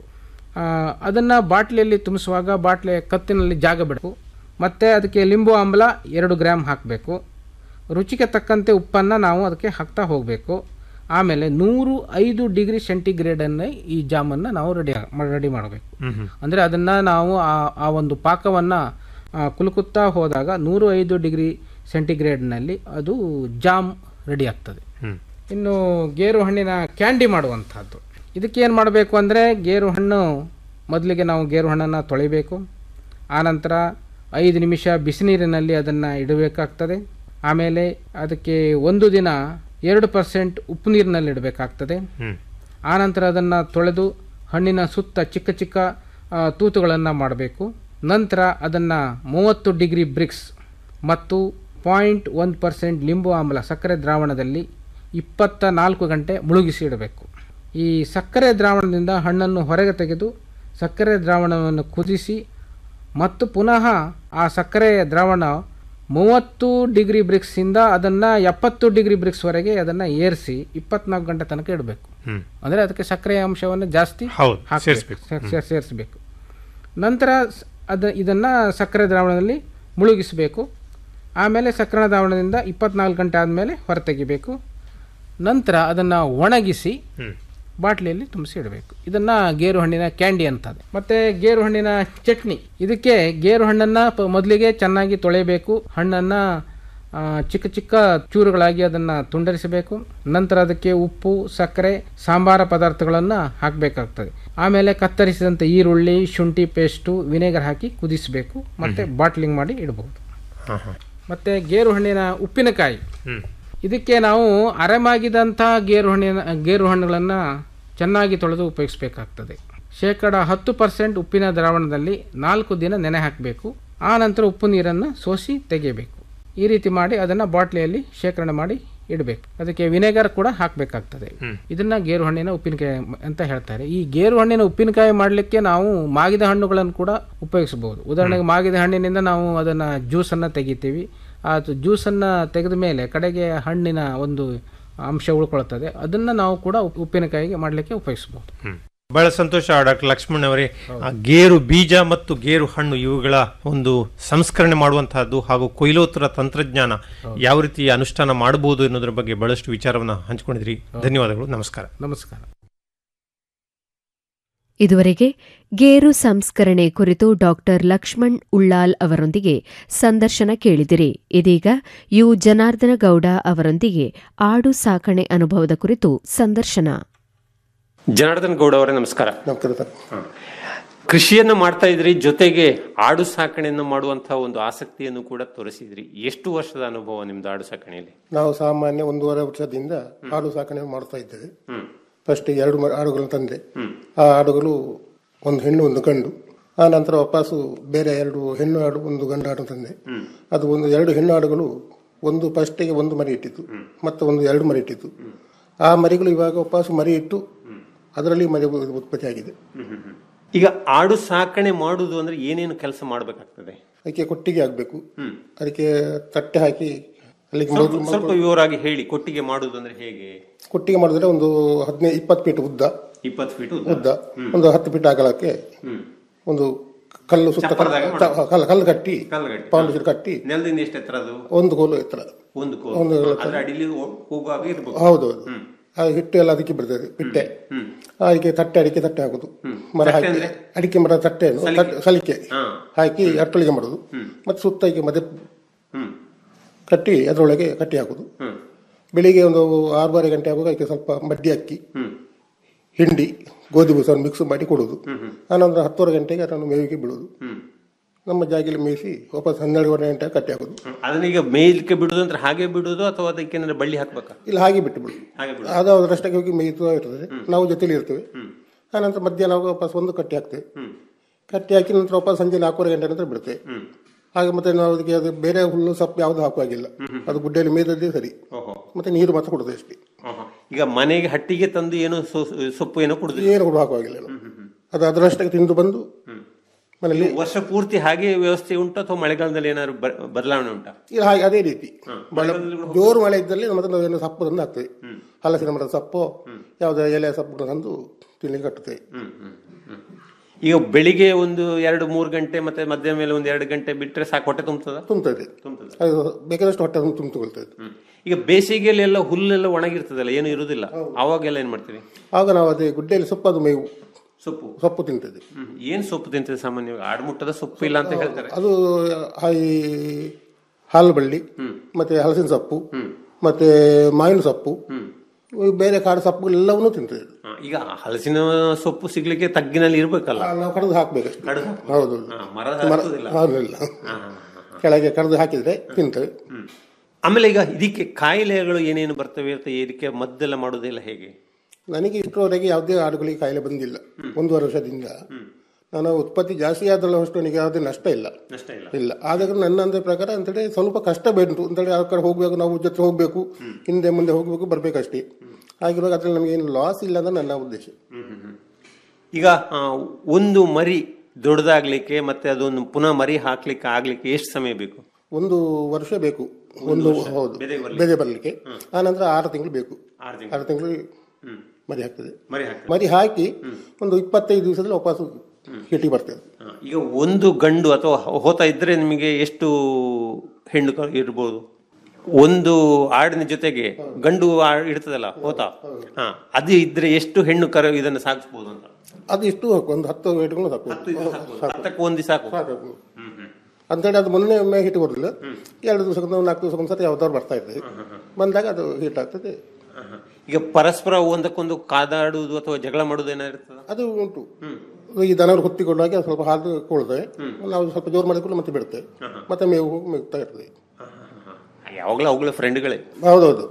Speaker 6: ಅದನ್ನು ಬಾಟ್ಲಿಯಲ್ಲಿ ತುಂಬಿಸುವಾಗ ಬಾಟ್ಲಿ ಕತ್ತಿನಲ್ಲಿ ಜಾಗ ಬಿಡಬೇಕು ಮತ್ತು ಅದಕ್ಕೆ ಲಿಂಬು ಆಮ್ಲ ಎರಡು ಗ್ರಾಮ್ ಹಾಕಬೇಕು ರುಚಿಗೆ ತಕ್ಕಂತೆ ಉಪ್ಪನ್ನು ನಾವು ಅದಕ್ಕೆ ಹಾಕ್ತಾ ಹೋಗಬೇಕು ಆಮೇಲೆ ನೂರು ಐದು ಡಿಗ್ರಿ ಸೆಂಟಿಗ್ರೇಡನ್ನು ಈ ಜಾಮನ್ನು ನಾವು ರೆಡಿ ರೆಡಿ ಮಾಡಬೇಕು ಅಂದರೆ ಅದನ್ನು ನಾವು ಆ ಆ ಒಂದು ಪಾಕವನ್ನು ಕುಲುಕುತ್ತಾ ಹೋದಾಗ ನೂರು ಐದು ಡಿಗ್ರಿ ಸೆಂಟಿಗ್ರೇಡ್ನಲ್ಲಿ ಅದು ಜಾಮ್ ರೆಡಿ ಆಗ್ತದೆ ಇನ್ನು ಗೇರು ಹಣ್ಣಿನ ಕ್ಯಾಂಡಿ ಮಾಡುವಂಥದ್ದು ಇದಕ್ಕೆ ಏನು ಮಾಡಬೇಕು ಅಂದರೆ ಗೇರು ಹಣ್ಣು ಮೊದಲಿಗೆ ನಾವು ಗೇರು ಹಣ್ಣನ್ನು ತೊಳಿಬೇಕು ಆನಂತರ ಐದು ನಿಮಿಷ ಬಿಸಿನೀರಿನಲ್ಲಿ ಅದನ್ನು ಇಡಬೇಕಾಗ್ತದೆ ಆಮೇಲೆ ಅದಕ್ಕೆ ಒಂದು ದಿನ ಎರಡು ಪರ್ಸೆಂಟ್ ಉಪ್ಪು ನೀರಿನಲ್ಲಿ ಇಡಬೇಕಾಗ್ತದೆ ಆನಂತರ ಅದನ್ನು ತೊಳೆದು ಹಣ್ಣಿನ ಸುತ್ತ ಚಿಕ್ಕ ಚಿಕ್ಕ ತೂತುಗಳನ್ನು ಮಾಡಬೇಕು ನಂತರ ಅದನ್ನು ಮೂವತ್ತು ಡಿಗ್ರಿ ಬ್ರಿಕ್ಸ್ ಮತ್ತು ಪಾಯಿಂಟ್ ಒಂದು ಪರ್ಸೆಂಟ್ ಲಿಂಬು ಆಮ್ಲ ಸಕ್ಕರೆ ದ್ರಾವಣದಲ್ಲಿ ಇಪ್ಪತ್ತ ನಾಲ್ಕು ಗಂಟೆ ಮುಳುಗಿಸಿ ಇಡಬೇಕು ಈ ಸಕ್ಕರೆ ದ್ರಾವಣದಿಂದ ಹಣ್ಣನ್ನು ಹೊರಗೆ ತೆಗೆದು ಸಕ್ಕರೆ ದ್ರಾವಣವನ್ನು ಕುದಿಸಿ ಮತ್ತು ಪುನಃ ಆ ಸಕ್ಕರೆಯ ದ್ರಾವಣ ಮೂವತ್ತು ಡಿಗ್ರಿ ಬ್ರಿಕ್ಸಿಂದ ಅದನ್ನು ಎಪ್ಪತ್ತು ಡಿಗ್ರಿ ಬ್ರಿಕ್ಸ್ವರೆಗೆ ಅದನ್ನು ಏರಿಸಿ ಇಪ್ಪತ್ನಾಲ್ಕು ಗಂಟೆ ತನಕ ಇಡಬೇಕು
Speaker 5: ಹ್ಮ್.
Speaker 6: ಅಂದರೆ ಅದಕ್ಕೆ ಸಕ್ಕರೆಯ ಅಂಶವನ್ನು ಜಾಸ್ತಿ
Speaker 5: ಹೌದು,
Speaker 6: ಹಾಕ್ಬೇಕು.
Speaker 5: ಸೇರ್ಸ್ಬೇಕು.
Speaker 6: ಸೇ- ಸೇ- ಸೇರಿಸಬೇಕು ನಂತರ ಸ್- ಅದ ಇದನ್ನು ಸಕ್ಕರೆ ದ್ರಾವಣದಲ್ಲಿ ಮುಳುಗಿಸಬೇಕು ಆಮೇಲೆ ಸಕ್ಕರೆ ದ್ರಾವಣದಿಂದ ಇಪ್ಪತ್ನಾಲ್ಕು ಗಂಟೆ ಆದಮೇಲೆ ಹೊರತೆಗಿಬೇಕು ನಂತರ ಅದನ್ನು ಒಣಗಿಸಿ
Speaker 5: ಹ್ಮ್.
Speaker 6: ಬಾಟ್ಲಿಯಲ್ಲಿ ತುಂಬಿಸಿ ಇಡಬೇಕು ಇದನ್ನು ಗೇರು ಹಣ್ಣಿನ ಕ್ಯಾಂಡಿ ಅಂತದೆ ಮತ್ತು ಗೇರು ಹಣ್ಣಿನ ಚಟ್ನಿ ಇದಕ್ಕೆ ಗೇರು ಹಣ್ಣನ್ನು ಪ ಮೊದಲಿಗೆ ಚೆನ್ನಾಗಿ ತೊಳೆಯಬೇಕು ಹಣ್ಣನ್ನು ಆ, ಚಿಕ್ಕ ಚಿಕ್ಕ ಚೂರುಗಳಾಗಿ ಅದನ್ನು ತುಂಡರಿಸಬೇಕು ನಂತರ ಅದಕ್ಕೆ ಉಪ್ಪು ಸಕ್ಕರೆ ಸಾಂಬಾರ ಪದಾರ್ಥಗಳನ್ನು ಹಾಕಬೇಕಾಗ್ತದೆ ಆಮೇಲೆ ಕತ್ತರಿಸಿದಂಥ ಈರುಳ್ಳಿ ಶುಂಠಿ ಪೇಸ್ಟು ವಿನೆಗರ್ ಹಾಕಿ ಕುದಿಸಬೇಕು ಮತ್ತು ಬಾಟ್ಲಿಂಗ್ ಮಾಡಿ ಇಡಬಹುದು
Speaker 5: ಹಾ ಹಾ
Speaker 6: ಮತ್ತು ಗೇರು ಹಣ್ಣಿನ ಉಪ್ಪಿನಕಾಯಿ
Speaker 5: ಹ್ಮ್
Speaker 6: ಇದಕ್ಕೆ ನಾವು ಅರೆಮಾಗಿದಂಥ ಗೇರು ಹಣ್ಣಿನ ಗೇರು ಹಣ್ಣುಗಳನ್ನು ಚೆನ್ನಾಗಿ ತೊಳೆದು ಉಪಯೋಗಿಸಬೇಕಾಗ್ತದೆ ಶೇಕಡ ಹತ್ತು ಪರ್ಸೆಂಟ್ ಉಪ್ಪಿನ ದ್ರಾವಣದಲ್ಲಿ ನಾಲ್ಕು ದಿನ ನೆನೆ ಹಾಕಬೇಕು ಆ ನಂತರ ಉಪ್ಪು ನೀರನ್ನು ಸೋಸಿ ತೆಗೆಯಬೇಕು ಈ ರೀತಿ ಮಾಡಿ ಅದನ್ನು ಬಾಟ್ಲಿಯಲ್ಲಿ ಶೇಖರಣೆ ಮಾಡಿ ಇಡಬೇಕು ಅದಕ್ಕೆ ವಿನೆಗರ್ ಕೂಡ ಹಾಕಬೇಕಾಗ್ತದೆ ಇದನ್ನ ಗೇರು ಹಣ್ಣಿನ ಉಪ್ಪಿನಕಾಯಿ ಅಂತ ಹೇಳ್ತಾರೆ ಈ ಗೇರು ಹಣ್ಣಿನ ಉಪ್ಪಿನಕಾಯಿ ಮಾಡಲಿಕ್ಕೆ ನಾವು ಮಾಗಿದ ಹಣ್ಣುಗಳನ್ನು ಕೂಡ ಉಪಯೋಗಿಸಬಹುದು ಉದಾಹರಣೆಗೆ ಮಾಗಿದ ಹಣ್ಣಿನಿಂದ ನಾವು ಅದನ್ನು ಜ್ಯೂಸನ್ನು ತೆಗಿತೀವಿ ಆ ಜ್ಯೂಸನ್ನು ತೆಗೆದ ಮೇಲೆ ಕಡೆಗೆ ಹಣ್ಣಿನ ಒಂದು ಅಂಶ ಉಳ್ಕೊಳ್ತದೆ ಅದನ್ನು ನಾವು ಕೂಡ ಉಪ್- ಉಪ್ಪಿನಕಾಯಿಗೆ ಮಾಡಲಿಕ್ಕೆ ಉಪಯೋಗಿಸಬಹುದು
Speaker 5: ಹ್ಮ್. ಬಹಳ ಸಂತೋಷ ಡಾಕ್ಟರ್ ಲಕ್ಷ್ಮಣ್ ಅವರೇ ಆ ಗೇರು ಬೀಜ ಮತ್ತು ಗೇರು ಹಣ್ಣು ಇವುಗಳ ಒಂದು ಸಂಸ್ಕರಣೆ ಮಾಡುವಂತಹದ್ದು ಹಾಗೂ ಕೊಯ್ಲೋತ್ತರ ತಂತ್ರಜ್ಞಾನ ಯಾವ ರೀತಿ ಅನುಷ್ಠಾನ ಮಾಡಬಹುದು ಎನ್ನುವುದರ ಬಗ್ಗೆ ಬಹಳಷ್ಟು ವಿಚಾರವನ್ನು ಹಂಚಿಕೊಂಡಿದ್ರಿ ಧನ್ಯವಾದಗಳು ನಮಸ್ಕಾರ
Speaker 6: ನಮಸ್ಕಾರ
Speaker 2: ಇದುವರೆಗೆ ಗೇರು ಸಂಸ್ಕರಣೆ ಕುರಿತು ಡಾಕ್ಟರ್ ಲಕ್ಷ್ಮಣ್ ಉಳ್ಳಾಲ್ ಅವರೊಂದಿಗೆ ಸಂದರ್ಶನ ಕೇಳಿದಿರಿ ಇದೀಗ ಯು ಜನಾರ್ದನ ಗೌಡ ಅವರೊಂದಿಗೆ ಆಡು ಸಾಕಣೆ ಅನುಭವದ ಕುರಿತು ಸಂದರ್ಶನ
Speaker 5: ಜನಾರ್ದನ್ ಗೌಡ ಅವರೇ ನಮಸ್ಕಾರ
Speaker 7: ನಮಸ್ಕಾರ ಸರ್
Speaker 5: ಕೃಷಿಯನ್ನು ಮಾಡ್ತಾ ಇದ್ರಿ ಜೊತೆಗೆ ಆಡು ಸಾಕಣೆಯನ್ನು ಮಾಡುವಂತಹ ಒಂದು ಆಸಕ್ತಿಯನ್ನು ಕೂಡ ತೋರಿಸಿದ್ರಿ ಎಷ್ಟು ವರ್ಷದ ಅನುಭವ ನಿಮ್ದು ಆಡು ಸಾಕಣೆಯಲ್ಲಿ
Speaker 7: ನಾವು ಸಾಮಾನ್ಯ ಒಂದೂವರೆ ವರ್ಷದಿಂದ ಆಡು ಸಾಕಣೆ ಮಾಡ್ತಾ ಇದ್ದೇವೆ ಫಸ್ಟ್ ಎರಡು ಮ- ಆಡುಗಳನ್ನು ತಂದೆ ಆ ಆಡುಗಳು ಒಂದು ಹೆಣ್ಣು ಒಂದು ಗಂಡು ಆ ನಂತರ ವಾಪಸ್ಸು ಬೇರೆ ಎರಡು ಹೆಣ್ಣು ಆಡು ಒಂದು ಗಂಡು ಆಡು ತಂದೆ ಅದು ಒಂದು ಎರಡು ಹೆಣ್ಣು ಆಡುಗಳು ಒಂದು ಫಸ್ಟಿಗೆ ಒಂದು ಮರಿ ಇಟ್ಟಿತ್ತು ಮತ್ತು ಒಂದು ಎರಡು ಮರಿ ಇಟ್ಟಿತ್ತು ಆ ಮರಿಗಳು ಇವಾಗ ವಾಪಸ್ ಮರಿ ಇಟ್ಟು ಅದರಲ್ಲಿ ಮರಿ ಉ- ಉತ್ಪತ್ತಿ ಆಗಿದೆ
Speaker 5: ಈಗ ಆಡು ಸಾಕಣೆ ಮಾಡುವುದು ಅಂದ್ರೆ ಏನೇನು ಕೆಲಸ ಮಾಡಬೇಕಾಗ್ತದೆ
Speaker 7: ಅದಕ್ಕೆ ಕೊಟ್ಟಿಗೆ ಆಗಬೇಕು ಅದಕ್ಕೆ ತಟ್ಟೆ ಹಾಕಿ ಅಲ್ಲಿಗೆ
Speaker 5: ಸ್ವಲ್ಪ
Speaker 7: ಮೊದಲು
Speaker 5: ಸ್ವಲ್ಪ ವಿವರವಾಗಿ ಹೇಳಿ ಕೊಟ್ಟಿಗೆ ಮಾಡುವುದು ಅಂದ್ರೆ ಹೇಗೆ
Speaker 7: ಕೊಟ್ಟಿಗೆ ಮಾಡಿದ್ರೆ ಒಂದು ಹದಿನೈದು ಇಪ್ಪತ್ತು ಫೀಟ್ ಉದ್ದ
Speaker 5: ಇಪ್ಪತ್ತು ಫೀಟ್
Speaker 7: ಉದ್ದ ಒಂದು ಹತ್ತು ಫೀಟ್ ಅಗಲಕ್ಕೆ ಒಂದು ಕಲ್ಲು ಸುತ್ತ ಕಲ್ಲು ಕಲ್ಲು ಕಲ್ಲು ಕಟ್ಟಿ
Speaker 5: ಕಲ್ಲು ಗಟ್ಟಿ.
Speaker 7: ಫೌಂಡೇಶನ್ ಕಟ್ಟಿ
Speaker 5: ನೆಲದಿಂದ ಎಷ್ಟು ಎತ್ತರ ಅದು
Speaker 7: ಒಂದು ಕೋಲು ಎತ್ತರ
Speaker 5: ಒಂದು ಕೋಲು
Speaker 7: ಒಂದು
Speaker 5: ಅದ್ರ ಅಡಿಲಿ ಹೋ- ಹೋಗುವಾಗ ಇರ್ಬೇಕು
Speaker 7: ಹೌದು ಹೌದು ಆ ಹಿಟ್ಟು ಎಲ್ಲ ಅದಕ್ಕೆ ಬಿಡ್ತದೆ ಬಿಟ್ಟೆ ಅದಕ್ಕೆ ತಟ್ಟೆ ಅಡಿಕೆ ತಟ್ಟೆ ಹಾಕುದು ಮರ ಹಾಕಿ ಅಡಿಕೆ ಮರ ತಟ್ಟೆಯನ್ನು ತಟ್ಟೆ- ಸಲಿಕೆ ಹಾಕಿ ಅಟ್ಟಳಿಗೆ ಮಾಡುದು ಮತ್ತೆ ಸುತ್ತ ಹೀಗೆ ಮಧ್ಯೆ ಕಟ್ಟಿ ಅದರೊಳಗೆ ಕಟ್ಟಿ ಹಾಕುದು ಬೆಳಿಗ್ಗೆ ಒಂದು ಆರೂವರೆ ಗಂಟೆ ಆಗುವಾಗ ಅದಕ್ಕೆ ಸ್ವಲ್ಪ ಮಡ್ಡಿ ಅಕ್ಕಿ ಹಿಂಡಿ ಗೋಧಿ ಬೂಸನ್ನು ಮಿಕ್ಸ್ ಮಾಡಿ ಕೊಡುದು ಆನಂತರ ಹತ್ತುವರೆ ಗಂಟೆಗೆ ಅದನ್ನು ಮೇವಿಗೆ ಬಿಡುವುದು ನಮ್ಮ ಜಾಗಿಲಿ ಮೇಯಿಸಿ ವಾಪಸ್ ಹನ್ನೆರಡುವರೆ ಗಂಟೆ ಕಟ್ಟಿ ಹಾಕುದು
Speaker 5: ಅದನ್ನ ಈಗ ಮೇಯ್ಲಿಕ್ಕೆ ಬಿಡುದು ಅಂದ್ರೆ ಹಾಗೆ ಬಿಡುದು ಅಥವಾ ಅದಕ್ಕೆ ಏನಾದ್ರು ಬಳ್ಳಿ ಹಾಕ್ಬೇಕಾ
Speaker 7: ಇಲ್ಲ ಹಾಗೆ ಬಿಟ್ಟು ಬಿಡು
Speaker 5: ಹಾಗೆ ಬಿಡು
Speaker 7: ಅದು ಅದರಷ್ಟಕ್ಕೆ ಹೋಗಿ ಮೇಯ್ತಾ ಇರ್ತದೆ ನಾವು ಜೊತೆಲಿ ಇರ್ತೇವೆ ಆನಂತರ ಮಧ್ಯಾಹ್ನ ಆಗುವಾಗ ವಾಪಸ್ ಒಂದು ಕಟ್ಟಿ ಹಾಕ್ತೇವೆ ಕಟ್ಟಿ ಹಾಕಿ ನಂತರ ವಾಪಸ್ ಸಂಜೆ ನಾಲ್ಕೂವರೆ ಗಂಟೆ ನಂತರ ಬಿಡ್ತೇವೆ ಹಾಗೆ ಮತ್ತೆ ನಾವು ಅದಕ್ಕೆ ಅದು ಬೇರೆ ಹುಲ್ಲು ಸೊಪ್ಪು ಯಾವುದು ಹಾಕುವಾಗಿಲ್ಲ ಅದು ಗುಡ್ಡೆಯಲ್ಲಿ ಮೇಯ್ದದ್ದೇ ಸರಿ
Speaker 5: ಓಹೋ
Speaker 7: ಮತ್ತೆ ನೀರು ಮಾತ್ರ ಕೊಡುದು ಅಷ್ಟೇ
Speaker 5: ಆಹಾ. ಈಗ ಮನೆಗೆ ಹಟ್ಟಿಗೆ ತಂದು ಏನು ಸೊ- ಸೊಪ್ಪು ಏನೋ ಕೊಡುದು
Speaker 7: ಏನು ಕೂಡ ಹಾಕುವಾಗಿಲ್ಲ ನಾವು. ಅದು ಅದರಷ್ಟಕ್ಕೆ ತಿಂದು ಬಂದು ಮನೆಯಲ್ಲಿ
Speaker 5: ವರ್ಷ ಪೂರ್ತಿ ಹಾಗೆ ವ್ಯವಸ್ಥೆ ಉಂಟು ಅಥವಾ ಮಳೆಗಾಲದಲ್ಲಿ ಏನಾದ್ರು ಬ- ಬದಲಾವಣೆ ಉಂಟಾ
Speaker 7: ಇಲ್ಲ ಹಾಗೆ ಅದೇ ರೀತಿ ಮಳೆ ಜೋರು ಮಳೆ ಇದ್ದಲ್ಲಿ ಮತ್ತೆ ನಾವೇನು ಸೊಪ್ಪು ತಂದು ಹಾಕ್ತೇವೆ ಹಲಸಿನ ಮರದ ಸೊಪ್ಪು ಯಾವುದೇ ಎಲೆ ಸೊಪ್ಪು ತಂದು ತಿನ್ಲಿಕ್ಕೆ ಕಟ್ಟುತ್ತೇವೆ
Speaker 5: ಈಗ ಬೆಳಿಗ್ಗೆ ಒಂದು ಎರಡು ಮೂರು ಗಂಟೆ ಮತ್ತೆ ಮಧ್ಯಾಹ್ನ ಮೇಲೆ ಒಂದು ಎರಡು ಗಂಟೆ ಬಿಟ್ರೆ ಸಾಕು ಹೊಟ್ಟೆ ತುಂಬುತ್ತದ
Speaker 7: ತುಂಬುತ್ತದೆ
Speaker 5: ತುಂಬುತ್ತದೆ
Speaker 7: ಅದು ಬೇಕಾದಷ್ಟು ಹೊಟ್ಟೆ ತುಂಬಿಕೊಳ್ತದೆ
Speaker 5: ಈಗ ಬೇಸಿಗೆಯಲ್ಲಿ ಎಲ್ಲ ಹುಲ್ಲೆಲ್ಲ ಒಣಗಿರ್ತದಲ್ಲ ಏನು ಇರುವುದಿಲ್ಲ ಅವಾಗೆಲ್ಲ ಏನ್ ಮಾಡ್ತೀವಿ
Speaker 7: ಆಗ ನಾವು ಅದೇ ಗುಡ್ಡೆಯಲ್ಲಿ ಸೊಪ್ಪು ಅದು ಮೇವು
Speaker 5: ಸೊಪ್ಪು
Speaker 7: ಸೊಪ್ಪು ತಿಂತದೆ
Speaker 5: ಹ್ಮ್. ಏನ್ ಸೊಪ್ಪು ತಿಂತದೆ ಸಾಮಾನ್ಯವಾಗಿ ಆಡ್ಮುಟ್ಟದ ಸೊಪ್ಪು ಇಲ್ಲ ಅಂತ ಹೇಳ್ತಾರೆ
Speaker 7: ಅದು ಈ ಹಾಲು ಬಳ್ಳಿ ಮತ್ತೆ ಹಲಸಿನ ಸೊಪ್ಪು ಮತ್ತೆ ಮಾವಿನ ಸೊಪ್ಪು ಈ ಬೇರೆ ಕಾಡು ಸೊಪ್ಪುಗಳೆಲ್ಲವನ್ನೂ ತಿಂತದೆ ಅದು.
Speaker 5: ಹಾ, ಈಗ ಹಲಸಿನ ಸೊಪ್ಪು ಸಿಗ್ಲಿಕ್ಕೆ ತಗ್ಗಿನಲ್ಲಿ ಇರ್ಬೇಕಲ್ಲ
Speaker 7: ಆ, ನಾವು ಕಡ್ದು ಹಾಕ್ಬೇಕಷ್ಟೇ
Speaker 5: ಕಡ್ದು ಹಾಕ್ಬೇಕು.
Speaker 7: ಹೌದು
Speaker 5: ಹಾ, ಮರದ ಹತ್ತುದಿಲ್ಲ.
Speaker 7: ಹೌದಿಲ್ಲ ಕೆಳಗೆ ಕಡ್ದು ಹಾಕಿದ್ರೆ ತಿಂತೇವೆ
Speaker 5: ಆಮೇಲೆ ಈಗ ಇದಕ್ಕೆ ಕಾಯಿಲೆಗಳು ಏನೇನು ಬರ್ತವೆ ಅಂತ ಇದಕ್ಕೆ ಮದ್ದೆಲ್ಲ ಮಾಡೋದೆಲ್ಲ ಹೇಗೆ
Speaker 7: ನನಗೆ ಇಷ್ಟರವರೆಗೆ ಯಾವುದೇ ಆಡುಗಳಿಗೆ ಕಾಯಿಲೆ ಬಂದಿಲ್ಲ ಒಂದೂವರೆ ವರ್ಷದಿಂದ ನಾನು ಉತ್ಪತ್ತಿ ಜಾಸ್ತಿ ಆದ್ರಲ್ಲ ಅಷ್ಟು ನನಗೆ ಯಾವುದೇ ನಷ್ಟ ಇಲ್ಲ
Speaker 5: ನಷ್ಟ ಇಲ್ಲ
Speaker 7: ಇಲ್ಲ ಆದಾಗ ನನ್ನ ಅಂದ ಪ್ರಕಾರ ಅಂತೇಳಿ ಸ್ವಲ್ಪ ಕಷ್ಟ ಬೇಂಟು ಅಂತೇಳಿ ಆ ಕಡೆ ಹೋಗ್ಬೇಕು ನಾವು ಜೊತೆ ಹೋಗ್ಬೇಕು ಹಿಂದೆ ಮುಂದೆ ಹೋಗ್ಬೇಕು ಬರ್ಬೇಕಷ್ಟೇ ಆಗಿರುವಾಗ ಅದ್ರಲ್ಲಿ ನಮಗೆ ಏನು ಲಾಸ್ ಇಲ್ಲ ಅಂತ ನನ್ನ ಉದ್ದೇಶ
Speaker 5: ಈಗ ಆ, ಒಂದು ಮರಿ ದೊಡ್ಡದಾಗ್ಲಿಕ್ಕೆ ಮತ್ತೆ ಅದೊಂದು ಪುನಃ ಮರಿ ಹಾಕ್ಲಿಕ್ಕೆ ಆಗ್ಲಿಕ್ಕೆ ಎಷ್ಟು ಸಮಯ ಬೇಕು
Speaker 7: ಒಂದು ವರ್ಷ ಬೇಕು ಒಂದು ಹೌದು ಬೆದೆ ಬರಲಿಕ್ಕೆ ಆ ನಂತರ ಆರು ತಿಂಗಳು ಬೇಕು ಆರು ತಿಂಗಳು ಮರಿ ಹಾಕ್ತದೆ
Speaker 5: ಮರಿ ಹಾಕ್ತದೆ.
Speaker 7: ಮರಿ ಹಾಕಿ ಒಂದು ಇಪ್ಪತ್ತೈದು ದಿವಸದಲ್ಲಿ ವಾಪಸ್ ಹಿಟ್ಟಿಗೆ ಬರ್ತದೆ
Speaker 5: ಹ, ಈಗ ಒಂದು ಗಂಡು ಅಥವಾ ಹೋತ ಇದ್ರೆ ನಿಮಗೆ ಎಷ್ಟು ಹೆಣ್ಣು ಕ- ಇರ್ಬೋದು ಒಂದು ಆಡಿನ ಜೊತೆಗೆ ಗಂಡು ಆ- ಇರ್ತದಲ್ಲ ಹೋತ ಹಾ ಅದು ಇದ್ರೆ ಎಷ್ಟು ಹೆಣ್ಣು ಕರ ಇದನ್ನು ಸಾಗಿಸ್ಬೋದು ಅಂತ
Speaker 7: ಅದು ಇಷ್ಟು ಹಾಕು ಒಂದು ಹತ್ತು ಇಟ್ಕೊಂಡು ಸಾಕು
Speaker 5: ಹತ್ತಕ್ಕೆ ಒಂದು ಸಾಕು
Speaker 7: ಸಾಕು ಅಂತೇಳಿ ಅದು ಮೊನ್ನೆ ಒಮ್ಮೆ ಹಿಟ್ಟು ಬರೋದಿಲ್ಲ ಎರಡು ದಿವಸಕ್ಕೊಂದು ನಾಲ್ಕು ದಿವಸಕ್ಕೊಂದು ಸತಿ ಯಾವ್ದಾದ್ರು ಬರ್ತಾ ಇರ್ತದೆ ಬಂದಾಗ ಅದು ಹೀಟ್ ಆಗ್ತದೆ
Speaker 5: ಹ, ಹ. ಈಗ ಪರಸ್ಪರ ಒಂದಕ್ಕೊಂದು ಕಾದಾಡುವುದು ಅಥವಾ ಜಗಳ ಮಾಡುವುದು ಏನಾದ್ರು ಇರ್ತದ
Speaker 7: ಅದು ಉಂಟು ಈ ದನವರು ಹೊತ್ತಿಕೊಂಡಾಗ ಸ್ವಲ್ಪ ಹಾಲು ಕೊಳ್ತವೆ ನಾವು ಸ್ವಲ್ಪ ಜೋರು ಮಾಡಿಕೊಂಡು ಮತ್ತೆ ಬಿಡುತ್ತೆ ಮತ್ತೆ ಮೇವು ಮೇಗ್ತಾ ಇರ್ತದೆ
Speaker 5: ಯಾವಾಗಲೂ ಅವುಗಳ ಫ್ರೆಂಡ್ಗಳೇ
Speaker 7: ಹೌದೌದು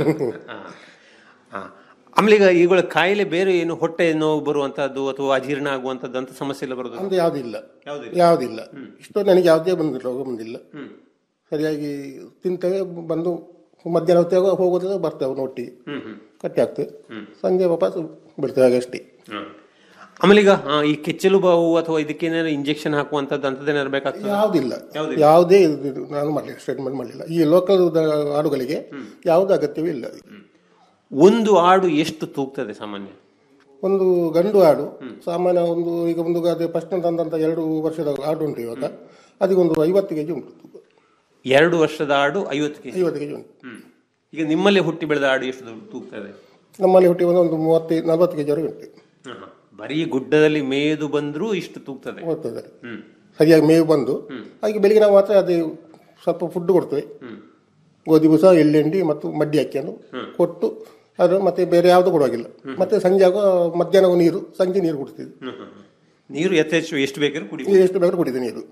Speaker 5: ಆಮೇಲೆ ಈಗ ಇವುಗಳ ಕಾಯಿಲೆ ಬೇರೆ ಏನು ಹೊಟ್ಟೆ ನೋವು ಬರುವಂತದ್ದು ಅಥವಾ ಅಜೀರ್ಣ ಆಗುವಂತದ್ದು ಅಂತ ಸಮಸ್ಯೆ ಎಲ್ಲ ಬರೋದು
Speaker 7: ಅಂದ್ರೆ ಯಾವುದಿಲ್ಲ
Speaker 5: ಯಾವುದಿಲ್ಲ.
Speaker 7: ಯಾವುದಿಲ್ಲ ಇಷ್ಟು ನನಗೆ ಯಾವುದೇ ಬಂದಿಲ್ಲ ರೋಗ ಬಂದಿಲ್ಲ ಸರಿಯಾಗಿ ತಿಂತೇವೆ ಬಂದು ಮಧ್ಯಾಹ್ನ ಹೊತ್ತಿಗೆ ಹೋಗೋದ್ರೆ ಬರ್ತೇವೆ ಒಟ್ಟಿಗೆ ಕಟ್ಟಿ ಹಾಕ್ತೇವೆ ಸಂಜೆ ವಾಪಸ್ ಬಿಡ್ತೇವೆ ಹಾಗೆ ಅಷ್ಟೇ
Speaker 5: ಆಮೇಲೆ ಈಗ ಆ, ಈ ಕೆಚ್ಚಲು ಬಾವು ಅಥವಾ ಇದಕ್ಕೇನಾದ್ರು ಇಂಜೆಕ್ಷನ್ ಹಾಕುವಂತದ್ದು ಅಂತದೇನಾದ್ರು ಬೇಕಾಗ್ತದೆ
Speaker 7: ಯಾವುದಿಲ್ಲ ಯಾವುದೇ ಇದು- ಇದು ನಾನು ಮಾಡಲಿಲ್ಲ ಸ್ಟೇಟ್ಮೆಂಟ್ ಮಾಡಲಿಲ್ಲ ಈ ಲೋಕಲ್ ಆಡುಗಳಿಗೆ ಯಾವುದೇ ಅಗತ್ಯವೇ ಇಲ್ಲ
Speaker 5: ಒಂದು ಆಡು ಎಷ್ಟು ತೂಗ್ತದೆ ಸಾಮಾನ್ಯ
Speaker 7: ಒಂದು ಗಂಡು ಆಡು ಸಾಮಾನ್ಯ ಒಂದು ಈಗ ಒಂದು ಅದೇ ಫಸ್ಟ್ ತಂದಂತ ಎರಡು ವರ್ಷದ ಆಡು ಉಂಟು ಇವಾಗ ಅದಕ್ಕೆ ಒಂದು ಐವತ್ತು ಕೆಜಿ ಉಂಟು ತೂಕ.
Speaker 5: ಎರಡು ವರ್ಷದ ಆಡು ಐವತ್ತು ಕೆಜಿ
Speaker 7: ಐವತ್ತು ಕೆಜಿ ಉಂಟು
Speaker 5: ಈಗ ನಿಮ್ಮಲ್ಲಿ ಹುಟ್ಟಿ ಬೆಳೆದ ಆಡು ಎಷ್ಟು ದೊಡ್ಡ ತೂಗ್ತದೆ
Speaker 7: ನಮ್ಮಲ್ಲಿ ಹುಟ್ಟಿ ಬಂದು ಒಂದು ಮೂವತ್ತೈದು ನಲ್ವತ್ತು ಕೆಜಿ ವರೆಗೆ ಉಂಟು
Speaker 5: ಆಹಾ. ಬರೀ ಗುಡ್ಡದಲ್ಲಿ ಮೇದು ಬಂದ್ರೂ ಇಷ್ಟು ತೂಗ್ತದೆ
Speaker 7: ಹೋಗ್ತದೆ ಸರಿಯಾಗಿ ಮೇವು ಬಂದು ಹಾಗೆ ಬೆಳಿಗ್ಗೆ ನಾವು ಮಾತ್ರ ಅದೇ ಸ್ವಲ್ಪ ಫುಡ್ ಕೊಡ್ತೇವೆ ಗೋಧಿ ಬೂಸ ಎಳ್ಳೆಂಡಿ ಮತ್ತು ಮಡ್ಡಿ ಅಕ್ಕಿಯನ್ನು ಕೊಟ್ಟು ಅದು ಮತ್ತೆ ಬೇರೆ ಯಾವುದು ಕೊಡುವಾಗಿಲ್ಲ ಮತ್ತೆ ಸಂಜೆ ಆಗೋ ಮಧ್ಯಾಹ್ನ ನೀರು ಸಂಜೆ ನೀರು ಕುಡಿಸ್ತೀವಿ
Speaker 5: ನೀರು ಯಥೇಚ್ಛ ಎಷ್ಟು ಬೇಕಾದ್ರೂ ಕುಡಿ
Speaker 7: ನೀರು ಎಷ್ಟು ಬೇಕಾದ್ರೂ ಕುಡಿದೆ ನೀರು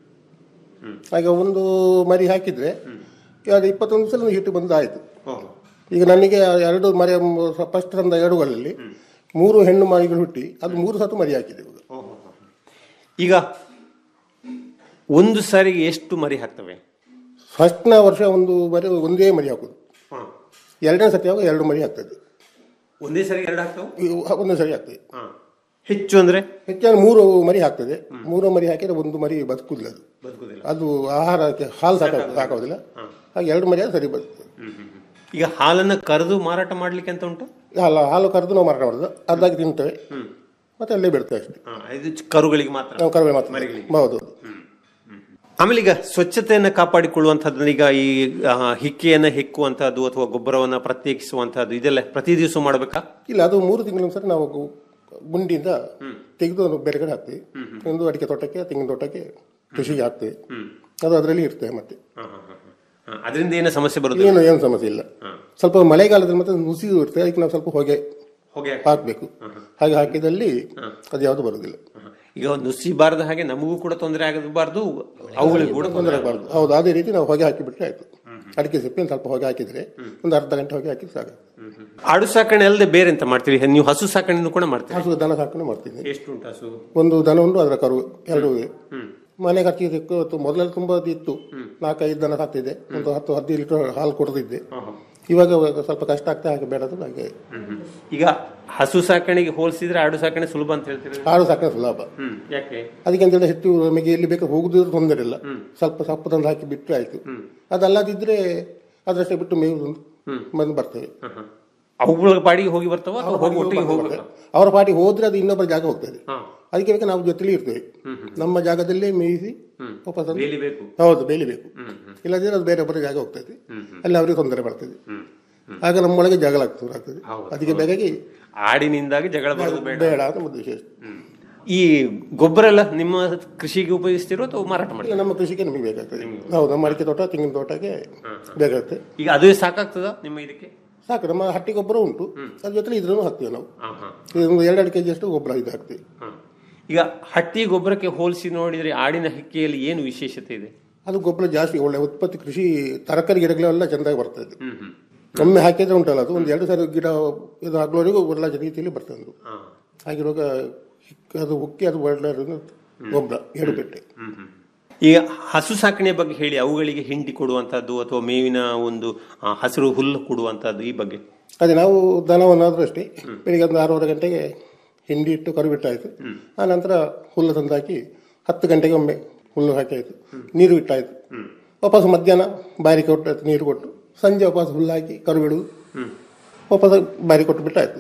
Speaker 7: ಹಾಗೆ ಒಂದು ಮರಿ ಹಾಕಿದ್ರೆ ಅದು ಇಪ್ಪತ್ತೊಂದು ಸಲ ಹಿಟ್ಟು ಬಂದು ಆಯಿತು ಈಗ ನನಗೆ ಎರಡು ಮರಿ ಫಸ್ಟ್ ತಂದ ಎರಡುಗಳಲ್ಲಿ ಮೂರು ಹೆಣ್ಣು ಮರಿಗಳು ಹುಟ್ಟಿ ಅದು ಮೂರು ಸತ್ತು ಮರಿ ಹಾಕಿದೆ ಇವಾಗ.
Speaker 5: ಈಗ ಒಂದು ಸಾರಿಗೆ ಎಷ್ಟು ಮರಿ ಹಾಕ್ತವೆ
Speaker 7: ಫಸ್ಟ್ನ ವರ್ಷ ಒಂದು ಮರಿ ಒಂದೇ ಮರಿ ಹಾಕೋದು ಎರಡನೇ ಸತಿ ಆಗುವಾಗ ಎರಡು ಮರಿ ಆಗ್ತದೆ
Speaker 5: ಒಂದೇ ಸಾರಿಗೆ ಎರಡು ಹಾಕ್ತವೆ
Speaker 7: ಇವು ಒಂದೇ ಸರಿ ಆಗ್ತದೆ
Speaker 5: ಹೆಚ್ಚು ಅಂದ್ರೆ
Speaker 7: ಹೆಚ್ಚಾಗಿ ಮೂರು ಮರಿ ಹಾಕ್ತದೆ ಮೂರು ಮರಿ ಹಾಕಿದ್ರೆ ಒಂದು ಮರಿ ಬದುಕುದಿಲ್ಲ ಅದು
Speaker 5: ಬದುಕುದಿಲ್ಲ
Speaker 7: ಅದು ಆಹಾರಕ್ಕೆ ಹಾಲು ಸಾಕ ಸಾಕೋದಿಲ್ಲ ಹಾಗೆ ಎರಡು ಮರಿ ಆದ್ರೆ ಸರಿ ಬದುಕ್ತದೆ
Speaker 5: ಈಗ ಹಾಲನ್ನ ಕರೆದು ಮಾರಾಟ ಮಾಡ್ಲಿಕ್ಕೆ ಅಂತ ಉಂಟು
Speaker 7: ಹಾಲು ಹಾಲು ಕರೆದು ನಾವು ಮಾರಾಟ ಮಾಡೋದು ಅದಾಗಿ ತಿಂತೇವೆ ಮತ್ತೆ ಅಲ್ಲೇ ಬಿಡ್ತೇವೆ ಅಷ್ಟೇ
Speaker 5: ಹಾ, ಇದು ಚ- ಕರುಗಳಿಗೆ ಮಾತ್ರ
Speaker 7: ನಾವು ಕರುವೆ ಮಾತ್ರ ಹೌದು
Speaker 5: ಆಮೇಲೆ ಈಗ ಸ್ವಚ್ಛತೆಯನ್ನ ಕಾಪಾಡಿಕೊಳ್ಳುವಂಥದ್ದು ಈಗ ಈ ಆ, ಹಿಕ್ಕೆಯನ್ನ ಹೆಕ್ಕುವಂತಹದ್ದು ಅಥವಾ ಗೊಬ್ಬರವನ್ನ ಪ್ರತ್ಯೇಕಿಸುವಂತಹದ್ದು ಇದೆಲ್ಲ ಪ್ರತಿ ದಿವಸ ಮಾಡಬೇಕಾ
Speaker 7: ಇಲ್ಲ ಅದು ಮೂರು ತಿಂಗಳ ಸರಿ ನಾವು ಗು- ಗುಂಡಿಯಿಂದ ತೆಗೆದು ಅದು ಬೇರೆ ಕಡೆ ಹಾಕ್ತೀವಿ ಒಂದು ಅಡಿಕೆ ತೋಟಕ್ಕೆ ತೆಂಗಿನ ತೋಟಕ್ಕೆ ಕೃಷಿಗೆ ಹಾಕ್ತೀವಿ ಅದು ಅದರಲ್ಲಿ ಇರ್ತೇವೆ ಮತ್ತೆ
Speaker 5: ಅದರಿಂದ ಏನೋ ಸಮಸ್ಯೆ ಬರೋದಿಲ್ಲ
Speaker 7: ಏನು ಏನು ಸಮಸ್ಯೆ ಇಲ್ಲ ಸ್ವಲ್ಪ ಮಳೆಗಾಲದಲ್ಲಿ ಮತ್ತೆ ನುಸಿ ಇರ್ತದೆ ಅದಕ್ಕೆ ನಾವು ಸ್ವಲ್ಪ ಹೊಗೆ
Speaker 5: ಹೊಗೆ
Speaker 7: ಹಾಕಬೇಕು ಹಾಗೆ ಹಾಕಿದಲ್ಲಿ ಅದು ಯಾವುದು ಬರುವುದಿಲ್ಲ
Speaker 5: ಈಗ ನುಸಿ ಬಾರದ ಹಾಗೆ ನಮಗೂ ಕೂಡ ತೊಂದರೆ ಆಗಬಾರ್ದು ಅವುಗಳಿಗೂ ಕೂಡ ತೊಂದರೆ
Speaker 7: ಆಗಬಾರ್ದು ಹೌದು ಅದೇ ರೀತಿ ನಾವು ಹೊಗೆ ಹಾಕಿಬಿಟ್ರೆ ಆಯ್ತು ಅಡಿಕೆ ಸಿಪ್ಪೆ ಒಂದು ಸ್ವಲ್ಪ ಹೊಗೆ ಹಾಕಿದ್ರೆ ಒಂದು ಅರ್ಧ ಗಂಟೆ ಹೊಗೆ ಹಾಕಿದ್ರೆ ಸಾಕು
Speaker 5: ಆಡು ಸಾಕಣೆ ಅಲ್ಲದೆ ಬೇರೆ ಎಂತ ಮಾಡ್ತೀರಿ ನೀವು ಹಸು ಸಾಕಣೆಯನ್ನು ಕೂಡ ಮಾಡ್ತೀರಿ
Speaker 7: ಹಸು ದನ ಸಾಕಣೆ ಮಾಡ್ತೀನಿ
Speaker 5: ಎಷ್ಟು ಉಂಟು ಹಸು
Speaker 7: ಒಂದು ದನ ಉಂಟು ಅದರ ಕರು ಎರಡು ಇವೆ ಮನೆ ಖರ್ಚಿಗೆ ಮೊದಲೆಲ್ಲ ತುಂಬಾ ಇತ್ತು ನಾಲ್ಕೈದು ದನ ಸಾಕ್ತಿದ್ದೆ ಒಂದು ಹತ್ತು ಹದಿನೈದು ಲೀಟರ್ ಹಾಲು ಕೊಡ್ತಿದ್ದೆ ಇವಾಗ ಸ್ವಲ್ಪ ಕಷ್ಟ ಆಗ್ತಾ ಹಾಗೆ ಬೇಡದು ಹಾಗೆ
Speaker 5: ಈಗ ಹಸು ಸಾಕಣೆಗೆ ಹೋಲಿಸಿದ್ರೆ ಆಡು ಸಾಕಣೆ ಸುಲಭ ಅಂತ ಹೇಳ್ತೀರಿ
Speaker 7: ಹಾಲು ಸಾಕಣೆ ಸುಲಭ
Speaker 5: ಹ್ಮ್ ಯಾಕೆ
Speaker 7: ಅದಕ್ಕೆ ಅಂತೇಳಿ ಹೆಚ್ಚು ನಮಗೆ ಎಲ್ಲಿ ಬೇಕು ಹೋಗುದಿದ್ರು ತೊಂದರೆ ಇಲ್ಲ ಸ್ವಲ್ಪ ಸಪ್ಪು ತಂದು ಹಾಕಿ ಬಿಟ್ಟರೆ ಆಯ್ತು ಅದಲ್ಲದಿದ್ರೆ ಅದರಷ್ಟೇ ಬಿಟ್ಟು ಮೇವು ಬಂದು ಬರ್ತೇವೆ
Speaker 5: ಅವುಗಳ ಪಾಡಿಗೆ ಹೋಗಿ ಬರ್ತಾವ ಅಥವಾ ಹೋಗಿ ಒಟ್ಟಿಗೆ ಹೋಗ್ಬೇಕಾ
Speaker 7: ಅವರ ಪಾಟಿ ಹೋದ್ರೆ ಅದು ಇನ್ನೊಬ್ಬರ ಜಾಗ ಹೋಗ್ತದೆ ಅದಕ್ಕೆ ಬೇಕು ನಾವು ಜೊತೆಲಿ ಇರ್ತೇವೆ ನಮ್ಮ ಜಾಗದಲ್ಲೇ ಮೇಯಿಸಿ ವಾಪಸ್ ತಂದು-
Speaker 5: ಬೇಲಿ ಬೇಕು
Speaker 7: ಹೌದು ಬೇಲಿಬೇಕು ಇಲ್ಲದಿದ್ರೆ ಅದು ಬೇರೆ ಒಬ್ಬರ ಜಾಗ ಹೋಗ್ತದೆ ಅಲ್ಲಿ ಅವರಿಗೆ ತೊಂದರೆ ಬರ್ತದೆ ಆಗ ನಮ್ಮೊಳಗೆ ಜಗಳ ಆಗ್ತದೆ ಆಗ್ತದೆ ಅದಕ್ಕೆ ಬೇಕಾಗಿ
Speaker 5: ಆಡಿನಿಂದಾಗಿ ಜಗಳ ಬರೋದು ಬೇಡ
Speaker 7: ಬೇಡ ಅಂತ ಒಂದು ವಿಶೇಷ
Speaker 5: ಈ ಗೊಬ್ಬರ ಎಲ್ಲ ನಿಮ್ಮ ಕೃಷಿಗೆ ಉಪಯೋಗಿಸ್ತಿರೋ ಅಥವಾ ಮಾರಾಟ ಮಾಡಿ
Speaker 7: ಇಲ್ಲ ನಮ್ಮ ಕೃಷಿಗೆ ನಮಗೆ ಬೇಕಾಗ್ತದೆ ಹೌದು ನಮ್ಮ ಅಡಿಕೆ ತೋಟ ತೆಂಗಿನ ತೋಟಕ್ಕೆ ಬೇಕಾಗುತ್ತೆ
Speaker 5: ಈಗ ಅದೇ ಸಾಕಾಗ್ತದ ನಿಮ್ಮ ಇದಕ್ಕೆ
Speaker 7: ಸಾಕು ನಮ್ಮ ಹಟ್ಟಿ ಗೊಬ್ಬರ ಉಂಟು ಅದ್ರ ಜೊತೆ ಇದ್ರೂ ಹಾಕ್ತೀವಿ ನಾವು ಒಂದು ಎರಡು ಕೆಜಿ ಅಷ್ಟು ಗೊಬ್ಬರ ಇದು ಹಾಕ್ತೀವಿ
Speaker 5: ಈಗ ಹಟ್ಟಿ ಗೊಬ್ಬರಕ್ಕೆ ಹೋಲಿಸಿ ನೋಡಿದ್ರೆ ಆಡಿನ ಹಿಕ್ಕೆಯಲ್ಲಿ ಏನು ವಿಶೇಷತೆ ಇದೆ
Speaker 7: ಅದು ಗೊಬ್ಬರ ಜಾಸ್ತಿ ಒಳ್ಳೆ ಉತ್ಪತ್ತಿ ಕೃಷಿ ತರಕಾರಿ ಗಿಡಗಳೆಲ್ಲ ಚೆಂದಾಗಿ ಬರ್ತದೆ ಒಮ್ಮೆ ಹಾಕಿದ್ರೆ ಉಂಟಲ್ಲ ಅದು ಒಂದು ಎರಡು ಸಾರಿ ಗಿಡ ಇದು ಆಗ್ಲೋರಿಗೂ ಒಳ್ಳೆ ರೀತಿಯಲ್ಲಿ ಬರ್ತದೆ ಅದು ಹಾಗಿರುವಾಗ ಹಿಕ್- ಅದು ಉಕ್ಕಿ ಅದು ಒಳ್ಳೆ ಗೊಬ್ಬರ ಎರಡು ಪೆಟ್ಟೆ
Speaker 5: ಈಗ ಹಸು ಸಾಕಣೆ ಬಗ್ಗೆ ಹೇಳಿ ಅವುಗಳಿಗೆ ಹಿಂಡಿ ಕೊಡುವಂತದ್ದು ಅಥವಾ ಮೇವಿನ ಒಂದು ಆ, ಹಸಿರು ಹುಲ್ಲು ಕೊಡುವಂತದ್ದು ಈ ಬಗ್ಗೆ
Speaker 7: ಅದೇ ನಾವು ದನವನ್ನಾದ್ರೂ ಅಷ್ಟೇ ಬೆಳಿಗ್ಗೆ ಒಂದು ಆರೂವರೆ ಗಂಟೆಗೆ ಹಿಂಡಿ ಇಟ್ಟು ಕರು ಬಿಟ್ಟಾಯ್ತು ಆ ನಂತರ ಹುಲ್ಲು ತಂದು ಹಾಕಿ ಹತ್ತು ಗಂಟೆಗೆ ಒಮ್ಮೆ ಹುಲ್ಲು ಹಾಕಿ ಆಯ್ತು ನೀರು ಇಟ್ಟಾಯ್ತು ವಾಪಸ್ ಮಧ್ಯಾಹ್ನ ಬಾರಿ ಕೊಟ್ಟು ನೀರು ಕೊಟ್ಟು ಸಂಜೆ ವಾಪಸ್ ಹುಲ್ಲು ಹಾಕಿ ಕರು ಬಿಡುದು ವಾಪಸ್ ಬಾರಿ ಕೊಟ್ಟು ಬಿಟ್ಟಾಯ್ತು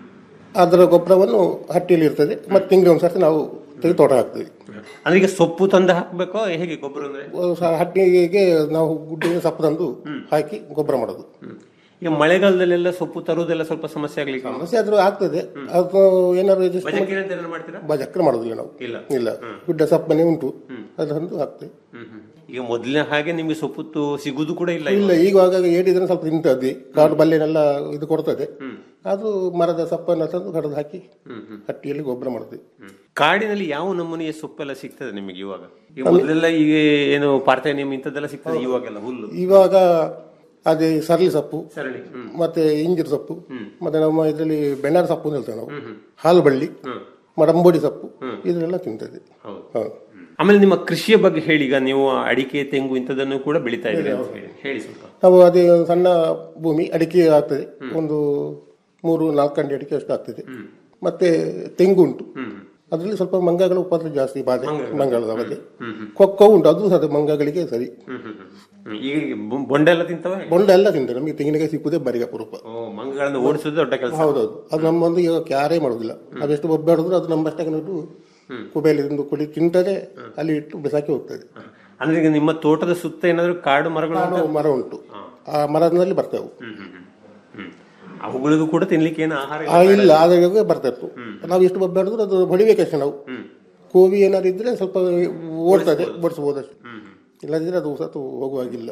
Speaker 7: ಅದರ ಗೊಬ್ಬರವನ್ನು ಹಟ್ಟಿಯಲ್ಲಿ ಇರ್ತದೆ ಮತ್ತೆ ತಿಂಗಳಿಗೆ ಒಂದ್ಸರ್ತಿ ನಾವು ತೆಗೆದು ತೋಟ ಹಾಕ್ತೀವಿ
Speaker 5: ಅಂದ್ರೆ ಈಗ ಸೊಪ್ಪು ತಂದು ಹಾಕ್ಬೇಕೋ ಹೇಗೆ ಗೊಬ್ಬರ ಅಂದ್ರೆ
Speaker 7: ಸ- ಹಟ್ಟಿಗೆ ನಾವು ಗುಡ್ಡೆ ಸಪ್ಪು ತಂದು ಹಾಕಿ ಗೊಬ್ಬರ ಮಾಡೋದು
Speaker 5: ಈಗ ಮಳೆಗಾಲದಲ್ಲೆಲ್ಲ ಸೊಪ್ಪು ತರುವುದೆಲ್ಲ ಸ್ವಲ್ಪ ಸಮಸ್ಯೆ ಆಗ್ಲಿಕ್ಕೆ
Speaker 7: ಸಮಸ್ಯೆ ಆದ್ರೂ ಆಗ್ತದೆ ಅದು ಏನಾದ್ರು adjust ಮಾಡಿ-
Speaker 5: ಬಜಕ್ಕೆ ಅಂತ ಏನಾದ್ರು ಮಾಡ್ತೀರಾ
Speaker 7: ಬಜಕ್ರ ಮಾಡೋದಿಲ್ಲ ನಾವು
Speaker 5: ಇಲ್ಲ.
Speaker 7: ಇಲ್ಲ ಗುಡ್ಡ ಸಪ್ಪನೆ ಉಂಟು ಅದನ್ನು ಹಾಕ್ತೇವೆ
Speaker 5: ಈಗ ಮೊದಲಿನ ಹಾಗೆ ನಿಮ್ಗೆ ಸೊಪ್ಪು ತು- ಸಿಗುದು ಕೂಡ ಇಲ್ಲ
Speaker 7: ಇಲ್ಲ ಈವಾಗ ಏಡಿದ್ರೆ ಸ್ವಲ್ಪ ತಿಂತದೆ ಕಾಡು ಬಲ್ಲೆನೆಲ್ಲ ಇದು ಕೊಡ್ತದೆ ಅದು ಮರದ ಸಪ್ಪನ್ನು ತಂದು ಕಡ್ದು ಹಾಕಿ ಹಟ್ಟಿಯಲ್ಲಿ ಗೊಬ್ಬರ ಮಾಡ್ತೀವಿ
Speaker 5: ಕಾಡಿನಲ್ಲಿ ಯಾವ ನಮೂನೆಯ ಸೊಪ್ಪೆಲ್ಲ ಸಿಗ್ತದೆ ನಿಮಗೆ ಇವಾಗ ಈಗ ಮೊದಲೆಲ್ಲ ಈಗ ಏನು ಪಾರ್ಥೇನಿಯಂ ಇಂಥದ್ದೆಲ್ಲ ಸಿಗ್ತದೆ ಇವಾಗೆಲ್ಲ ಹುಲ್ಲು
Speaker 7: ಇವಾಗ ಅದೇ ಸರಳಿ ಸೊಪ್ಪು
Speaker 5: ಸರಳಿ ಹ್ಮ್.
Speaker 7: ಮತ್ತೆ ಇಂಜಿರ್ ಸೊಪ್ಪು ಮತ್ತೆ ನಮ್ಮ ಇದರಲ್ಲಿ ಬೆಣ್ಣಾರ ಸೊಪ್ಪು ಅಂತ ಹೇಳ್ತೇವೆ ನಾವು ಹಾಲು ಬಳ್ಳಿ ಮಡಂಬೋಡಿ ಸೊಪ್ಪು ಇದನ್ನೆಲ್ಲ ತಿಂತದೆ
Speaker 5: ಹೌದು.
Speaker 7: ಹೌದು
Speaker 5: ಆಮೇಲೆ ನಿಮ್ಮ ಕೃಷಿಯ ಬಗ್ಗೆ ಹೇಳಿ ಈಗ ನೀವು ಅಡಿಕೆ ತೆಂಗು ಇಂಥದನ್ನು ಕೂಡ ಬೆಳಿತಾ ಇದ್ದೀರಿ ಅಂತ ಹೇಳಿ ಹೇಳಿ ಸ್ವಲ್ಪ
Speaker 7: ನಾವು ಅದೇ ಒಂದು ಸಣ್ಣ ಭೂಮಿ ಅಡಿಕೆ ಆಗ್ತದೆ ಒಂದು ಮೂರು ನಾಲ್ಕು ಗಂಟೆ ಅಡಿಕೆ ಅಷ್ಟು ಆಗ್ತದೆ ಮತ್ತೆ ತೆಂಗು ಉಂಟು ಅದರಲ್ಲಿ ಸ್ವಲ್ಪ ಮಂಗಗಳ ಉಪದ್ರ ಜಾಸ್ತಿ ಬಾಧೆ ಮಂಗಳದ ಬಗ್ಗೆ ಕೊಕ್ಕೋ ಉಂಟು ಅದು ಸಹ ಮಂಗಗಳಿಗೆ ಸರಿ
Speaker 5: ಹ್ಮ್, ಹ್ಮ್, ಹ್ಮ್. ಈಗ ಬೊ- ಬೊಂಡ ಎಲ್ಲ ತಿಂತವೆ
Speaker 7: ಬೊಂಡ ಎಲ್ಲ ತಿಂತಾರೆ ನಮಗೆ ತೆಂಗಿನಕಾಯಿ ಸಿಕ್ಕುದೇ ಬರಿಗ ಅಪರೂಪ
Speaker 5: ಓ ಮಂಗಗಳನ್ನು ಓಡಿಸೋದು ದೊಡ್ಡ ಕೆಲಸ
Speaker 7: ಹೌದೌದು ಅದು ನಮ್ಮೊಂದು ಈಗ ಯಾರೇ ಮಾಡುದಿಲ್ಲ ಅದೆಷ್ಟು ಒಬ್ಬಾಡಿದ್ರು ಅದು ನಮ್ಮಷ್ಟಕ್ಕೆ ನೋಡು ಕುಬೇಲಿ ತಿಂದು ಕುಡಿ ತಿಂತದೆ ಅಲ್ಲಿ ಇಟ್ಟು ಬಿಸಾಕಿ ಹೋಗ್ತದೆ
Speaker 5: ಅಂದ್ರೆ ಈಗ ನಿಮ್ಮ ತೋಟದ ಸುತ್ತ ಏನಾದ್ರು ಕಾಡು ಮರಗಳು ಉಂಟಾ?
Speaker 7: ಕಾಡು ಮರ ಉಂಟು ಆ ಮರದಲ್ಲಿ ಬರ್ತೇವೆ
Speaker 5: ಹ್ಮ್, ಹ್ಮ್, ಹ್ಮ್. ಹ್ಮ್. ಅವುಗಳಿಗೂ ಕೂಡ ತಿನ್ಲಿಕ್ಕೆ ಏನು ಆಹಾರ ಇಲ್ಲ?
Speaker 7: ಆ ಇಲ್ಲ ಆದಾಗ ಬರ್ತಾ ಇತ್ತು ನಾವು ಎಷ್ಟು ಒಬ್ಬಾಡಿದ್ರು ಅದು ಹೊಡಿಬೇಕಷ್ಟೇ ನಾವು ಕೋವಿ ಏನಾದ್ರು ಇದ್ರೆ ಸ್ವಲ್ಪ ಓಡ್ತದೆ ಓಡಿಸಬಹುದು ಅಷ್ಟೇ ಇಲ್ಲದಿದ್ರೆ ಅದು ಸತ್ತು ಹೋಗುವಾಗಿಲ್ಲ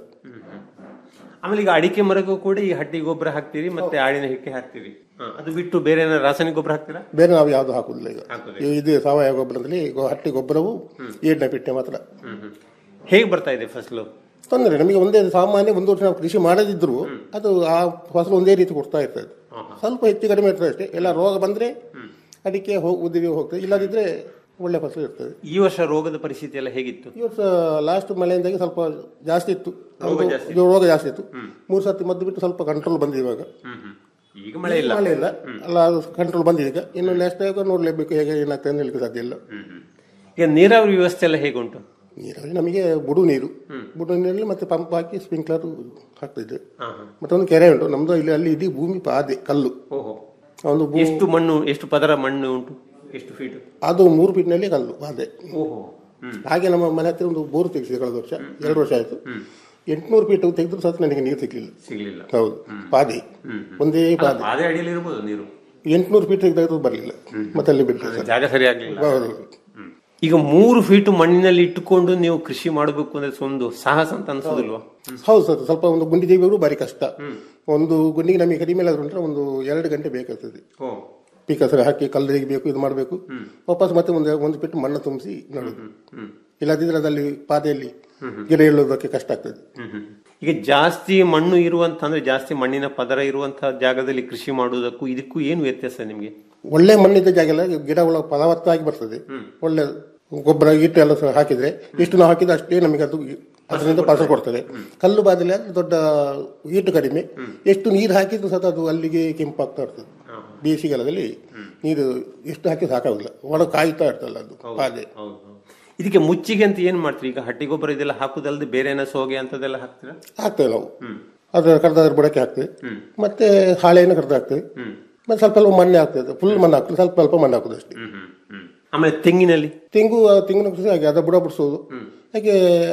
Speaker 5: ಆಮೇಲೆ ಈಗ ಅಡಿಕೆ ಮರಕ್ಕೂ ಕೂಡ ಈ ಹಟ್ಟಿ ಗೊಬ್ಬರ ಹಾಕ್ತೀರಿ ಮತ್ತೆ ಆಡಿನ ಹಿಕ್ಕೆ ಹಾಕ್ತೀರಿ ಹ, ಅದು ಬಿಟ್ಟು ಬೇರೆ ಏನಾದ್ರು ರಾಸಾಯನಿಕ ಗೊಬ್ಬರ ಹಾಕ್ತೀರಾ
Speaker 7: ಬೇರೆ ನಾವು ಯಾವ್ದು ಹಾಕುದಿಲ್ಲ ಈಗ
Speaker 5: ಹಾಕುದಿಲ್ಲ.
Speaker 7: ಈ- ಇದು ಸಾವಯವ ಗೊಬ್ಬರದಲ್ಲಿ ಗೊ- ಹಟ್ಟಿ ಗೊಬ್ಬರವು ಏಡ್ನ ಪಿಟ್ಟೆ ಮಾತ್ರ
Speaker 5: ಹ್ಮ್, ಹ್ಮ್. ಹೇಗೆ ಬರ್ತಾ ಇದೆ ಫಸಲು
Speaker 7: ತೊಂದರೆ ನಮಗೆ ಒಂದೇ ಸಾಮಾನ್ಯ ಒಂದು ವರ್ಷ ನಾವು ಕೃಷಿ ಮಾಡದಿದ್ರು ಅದು ಆ ಫಸಲು ಒಂದೇ ರೀತಿ ಕೊಡ್ತಾ ಇರ್ತದೆ ಸ್ವಲ್ಪ ಹೆಚ್ಚು ಕಡಿಮೆ ಇರ್ತದೆ ಅಷ್ಟೇ ಎಲ್ಲ ರೋಗ ಬಂದ್ರೆ ಅಡಿಕೆ ಹೋಗಿ ಉದ್ದಿಗೆ ಹೋಗ್ತದೆ ಇಲ್ಲದಿದ್ರೆ ಒಳ್ಳೆ ಫಸಲು ಇರ್ತದೆ
Speaker 5: ಈ ವರ್ಷ ರೋಗದ ಪರಿಸ್ಥಿತಿ ಎಲ್ಲ ಹೇಗಿತ್ತು
Speaker 7: ಈ ವರ್ಷ ಲಾಸ್ಟ್ ಮಳೆಯಿಂದಾಗಿ ಸ್ವಲ್ಪ ಜಾಸ್ತಿ ಇತ್ತು ಒಂದು- ಇದು ರೋಗ ಜಾಸ್ತಿ ಇತ್ತು ಮೂರು ಸರ್ತಿ ಮದ್ದು ಬಿಟ್ಟು ಸ್ವಲ್ಪ ಕಂಟ್ರೋಲ್ ಬಂದಿದೆ ಇವಾಗ
Speaker 5: ಹ್ಮ್, ಹ್ಮ್. ಈಗ ಮಳೆ ಇಲ್ಲ
Speaker 7: ಮಳೆ ಇಲ್ಲ ಅಲ್ಲ ಅದು ಕಂಟ್ರೋಲ್ ಬಂದಿದೆ ಈಗ ಇನ್ನು ನೆಕ್ಸ್ಟ್ ನೋಡ್ಲೇಬೇಕು ಹೇಗೆ ಏನಾಗ್ತದೆ ಅಂತ ಹೇಳಲಿಕ್ಕೆ ಸಾಧ್ಯ ಇಲ್ಲ
Speaker 5: ಹ್ಮ್, ಹ್ಮ್. ಈಗ ನೀರಾವರಿ ವ್ಯವಸ್ಥೆ ಎಲ್ಲ ಹೇಗುಂಟು
Speaker 7: ನೀರಲ್ಲಿ ನಮಗೆ ಬುಡು ನೀರು ಬುಡು ನೀರಲ್ಲಿ ಮತ್ತೆ ಪಂಪ್ ಹಾಕಿ ಸ್ಪ್ರಿಂಕ್ಲರ್ ಹಾಕ್ತಿದ್ದೆ
Speaker 5: ಹಾ, ಹಾ.
Speaker 7: ಮತ್ತೆ ಒಂದು ಕೆರೆ ಉಂಟು ನಮ್ದು ಇಲ್ಲಿ ಅಲ್ಲಿ ಇಡೀ ಭೂಮಿ ಪಾದೆ ಕಲ್ಲು
Speaker 5: ಓಹೋ
Speaker 7: ಒಂದು ಭೂ
Speaker 5: ಎಷ್ಟು ಮಣ್ಣು ಎಷ್ಟು ಪದರ ಮಣ್ಣು ಉಂಟು ಎಷ್ಟು ಫೀಟ್
Speaker 7: ಅದು ಮೂರು ಫೀಟ್ನಲ್ಲಿ ಕಲ್ಲು ಪಾದೆ
Speaker 5: ಓಹೋ ಹ್ಮ್
Speaker 7: ಹಾಗೆ ನಮ್ಮ ಮನೆ ಹತ್ತಿರ ಒಂದು ಬೋರ್ ತೆಗೆಸಿದೆ ಕಳೆದ ವರ್ಷ ಎರಡು ವರ್ಷ ಆಯ್ತು ಎಂಟ್ನೂರು ಫೀಟ್ ತೆಗೆದ್ರು ಸಹ ನನಗೆ ನೀರು ಸಿಗ್ಲಿಲ್ಲ
Speaker 5: ಸಿಗ್ಲಿಲ್ಲ
Speaker 7: ಹೌದು ಪಾದೆ ಒಂದೇ ಪಾದೆ
Speaker 5: ಅದೇ ಅಡಿಯಲ್ಲಿ ಇರ್ಬೋದು ನೀರು
Speaker 7: ಎಂಟ್ನೂರು ಫೀಟ್ ತೆಗೆದ್ರು ಬರಲಿಲ್ಲ ಮತ್ತೆ ಅಲ್ಲಿ ಬಿಟ್ಟರೆ ಸರ್
Speaker 5: ಜಾಗ ಸರಿ ಆಗ್ಲಿಲ್ಲ
Speaker 7: ಹೌದು
Speaker 5: ಹ್ಮ್. ಈಗ ಮೂರು ಫೀಟ್ ಮಣ್ಣಿನಲ್ಲಿ ಇಟ್ಟುಕೊಂಡು ನೀವು ಕೃಷಿ ಮಾಡಬೇಕು ಅಂದ್ರೆ ಒಂದು ಸಾಹಸ ಅಂತ ಅನ್ಸೋದಿಲ್ವಾ
Speaker 7: ಹೌದು ಸರ್ ಸ್ವಲ್ಪ ಒಂದು ಗುಂಡಿ ತೆಗೆಯುವುದು ಭಾರಿ ಕಷ್ಟ ಒಂದು ಗುಂಡಿಗೆ ನಮಗೆ ಕಡಿಮೆ ಆದ್ರೂ ಉಂಟ್ರೆ ಒಂದು ಎರಡು ಗಂಟೆ ಬೇಕಾಗ್ತದೆ
Speaker 5: ಓ
Speaker 7: ಪೀಕ ಸರಿ ಹಾಕಿ ಕಲ್ಲು ತೆಗಿಬೇಕು ಇದು ಮಾಡಬೇಕು ವಾಪಸ್ ಮತ್ತೆ ಒಂದು ಒಂದು ಬಿಟ್ಟು ಮಣ್ಣು ತುಂಬಿಸಿ ನೋಡುದು ಇಲ್ಲದಿದ್ರೆ ಅದಲ್ಲಿ ಪಾದೆಯಲ್ಲಿ ಗಿಡ ಇಳುವುದಕ್ಕೆ ಕಷ್ಟ ಆಗ್ತದೆ
Speaker 5: ಹ್ಮ್, ಹ್ಮ್. ಈಗ ಜಾಸ್ತಿ ಮಣ್ಣು ಇರುವಂತ ಅಂದ್ರೆ ಜಾಸ್ತಿ ಮಣ್ಣಿನ ಪದರ ಇರುವಂತಹ ಜಾಗದಲ್ಲಿ ಕೃಷಿ ಮಾಡುವುದಕ್ಕೂ ಇದಕ್ಕೂ ಏನು ವ್ಯತ್ಯಾಸ ನಿಮಗೆ
Speaker 7: ಒಳ್ಳೆ ಮಣ್ಣಿದ್ದ ಜಾಗ ಎಲ್ಲ ಗಿಡ ಒಳ ಫಲವತ್ತಾಗಿ ಬರ್ತದೆ ಒಳ್ಳೆ ಗೊಬ್ಬರ ಇಟ್ಟು ಎಲ್ಲ ಸಹ ಹಾಕಿದ್ರೆ ಎಷ್ಟು ನಾವು ಹಾಕಿದ್ರೆ ಅಷ್ಟೇ ನಮಗೆ ಅದು ಅದರಿಂದ ಫಸಲು ಕೊಡ್ತದೆ ಕಲ್ಲು ಬಾದಲ್ಲಿ ಆದ್ರೆ ದೊಡ್ಡ ಈಟು ಕಡಿಮೆ ಎಷ್ಟು ನೀರು ಹಾಕಿದ್ರು ಸಹ ಅದು ಅಲ್ಲಿಗೆ ಕೆಂಪಾಗ್ತಾ ಇರ್ತದೆ ಬೇಸಿಗೆಲದಲ್ಲಿ ನೀರು ಎಷ್ಟು ಹಾಕಿ ಸಾಕಾಗಿಲ್ಲ ಒಣ ಕಾಯ್ತಾ ಇರ್ತಲ್ಲ ಅದು ಪಾದೆ
Speaker 5: ಹೌದು ಹೌದು. ಇದಕ್ಕೆ ಮುಚ್ಚಿಗೆ ಅಂತ ಏನ್ ಮಾಡ್ತೀರಿ ಈಗ ಹಟ್ಟಿ ಗೊಬ್ಬರ ಇದೆಲ್ಲ ಹಾಕುದಲ್ದೆ ಬೇರೆ ಏನೋ ಸೋಗೆ ಅಂತದೆಲ್ಲ ಹಾಕ್ತೀರಾ
Speaker 7: ಹಾಕ್ತೇವೆ ನಾವು ಅದು ಕಡ್ದಾದ್ರ ಬುಡಕ್ಕೆ ಹಾಕ್ತೇವೆ ಮತ್ತೆ ಹಾಳೆಯನ್ನು ಕಡ್ದು ಹಾಕ್ತೇವೆ ಮತ್ತೆ ಸ್ವಲ್ಪ ಸ್ವಲ್ಪ ಮಣ್ಣೆ ಹಾಕ್ತದೆ ಫುಲ್ ಮಣ್ಣು ಹಾಕ್ತದೆ ಸ್ವಲ್ಪ ಸ್ವಲ್ಪ ಮಣ್ಣು ಹಾಕುದು ಅಷ್ಟೇ
Speaker 5: ಹ್ಮ್, ಹ್ಮ್, ಹ್ಮ್. ಆಮೇಲೆ ತೆಂಗಿನಲ್ಲಿ
Speaker 7: ತೆಂಗು ಆ ತೆಂಗಿನ ಕೃಷಿ ಹಾಗೆ ಅದ ಬುಡ ಬಿಡಿಸೋದು ಹಾಗೆ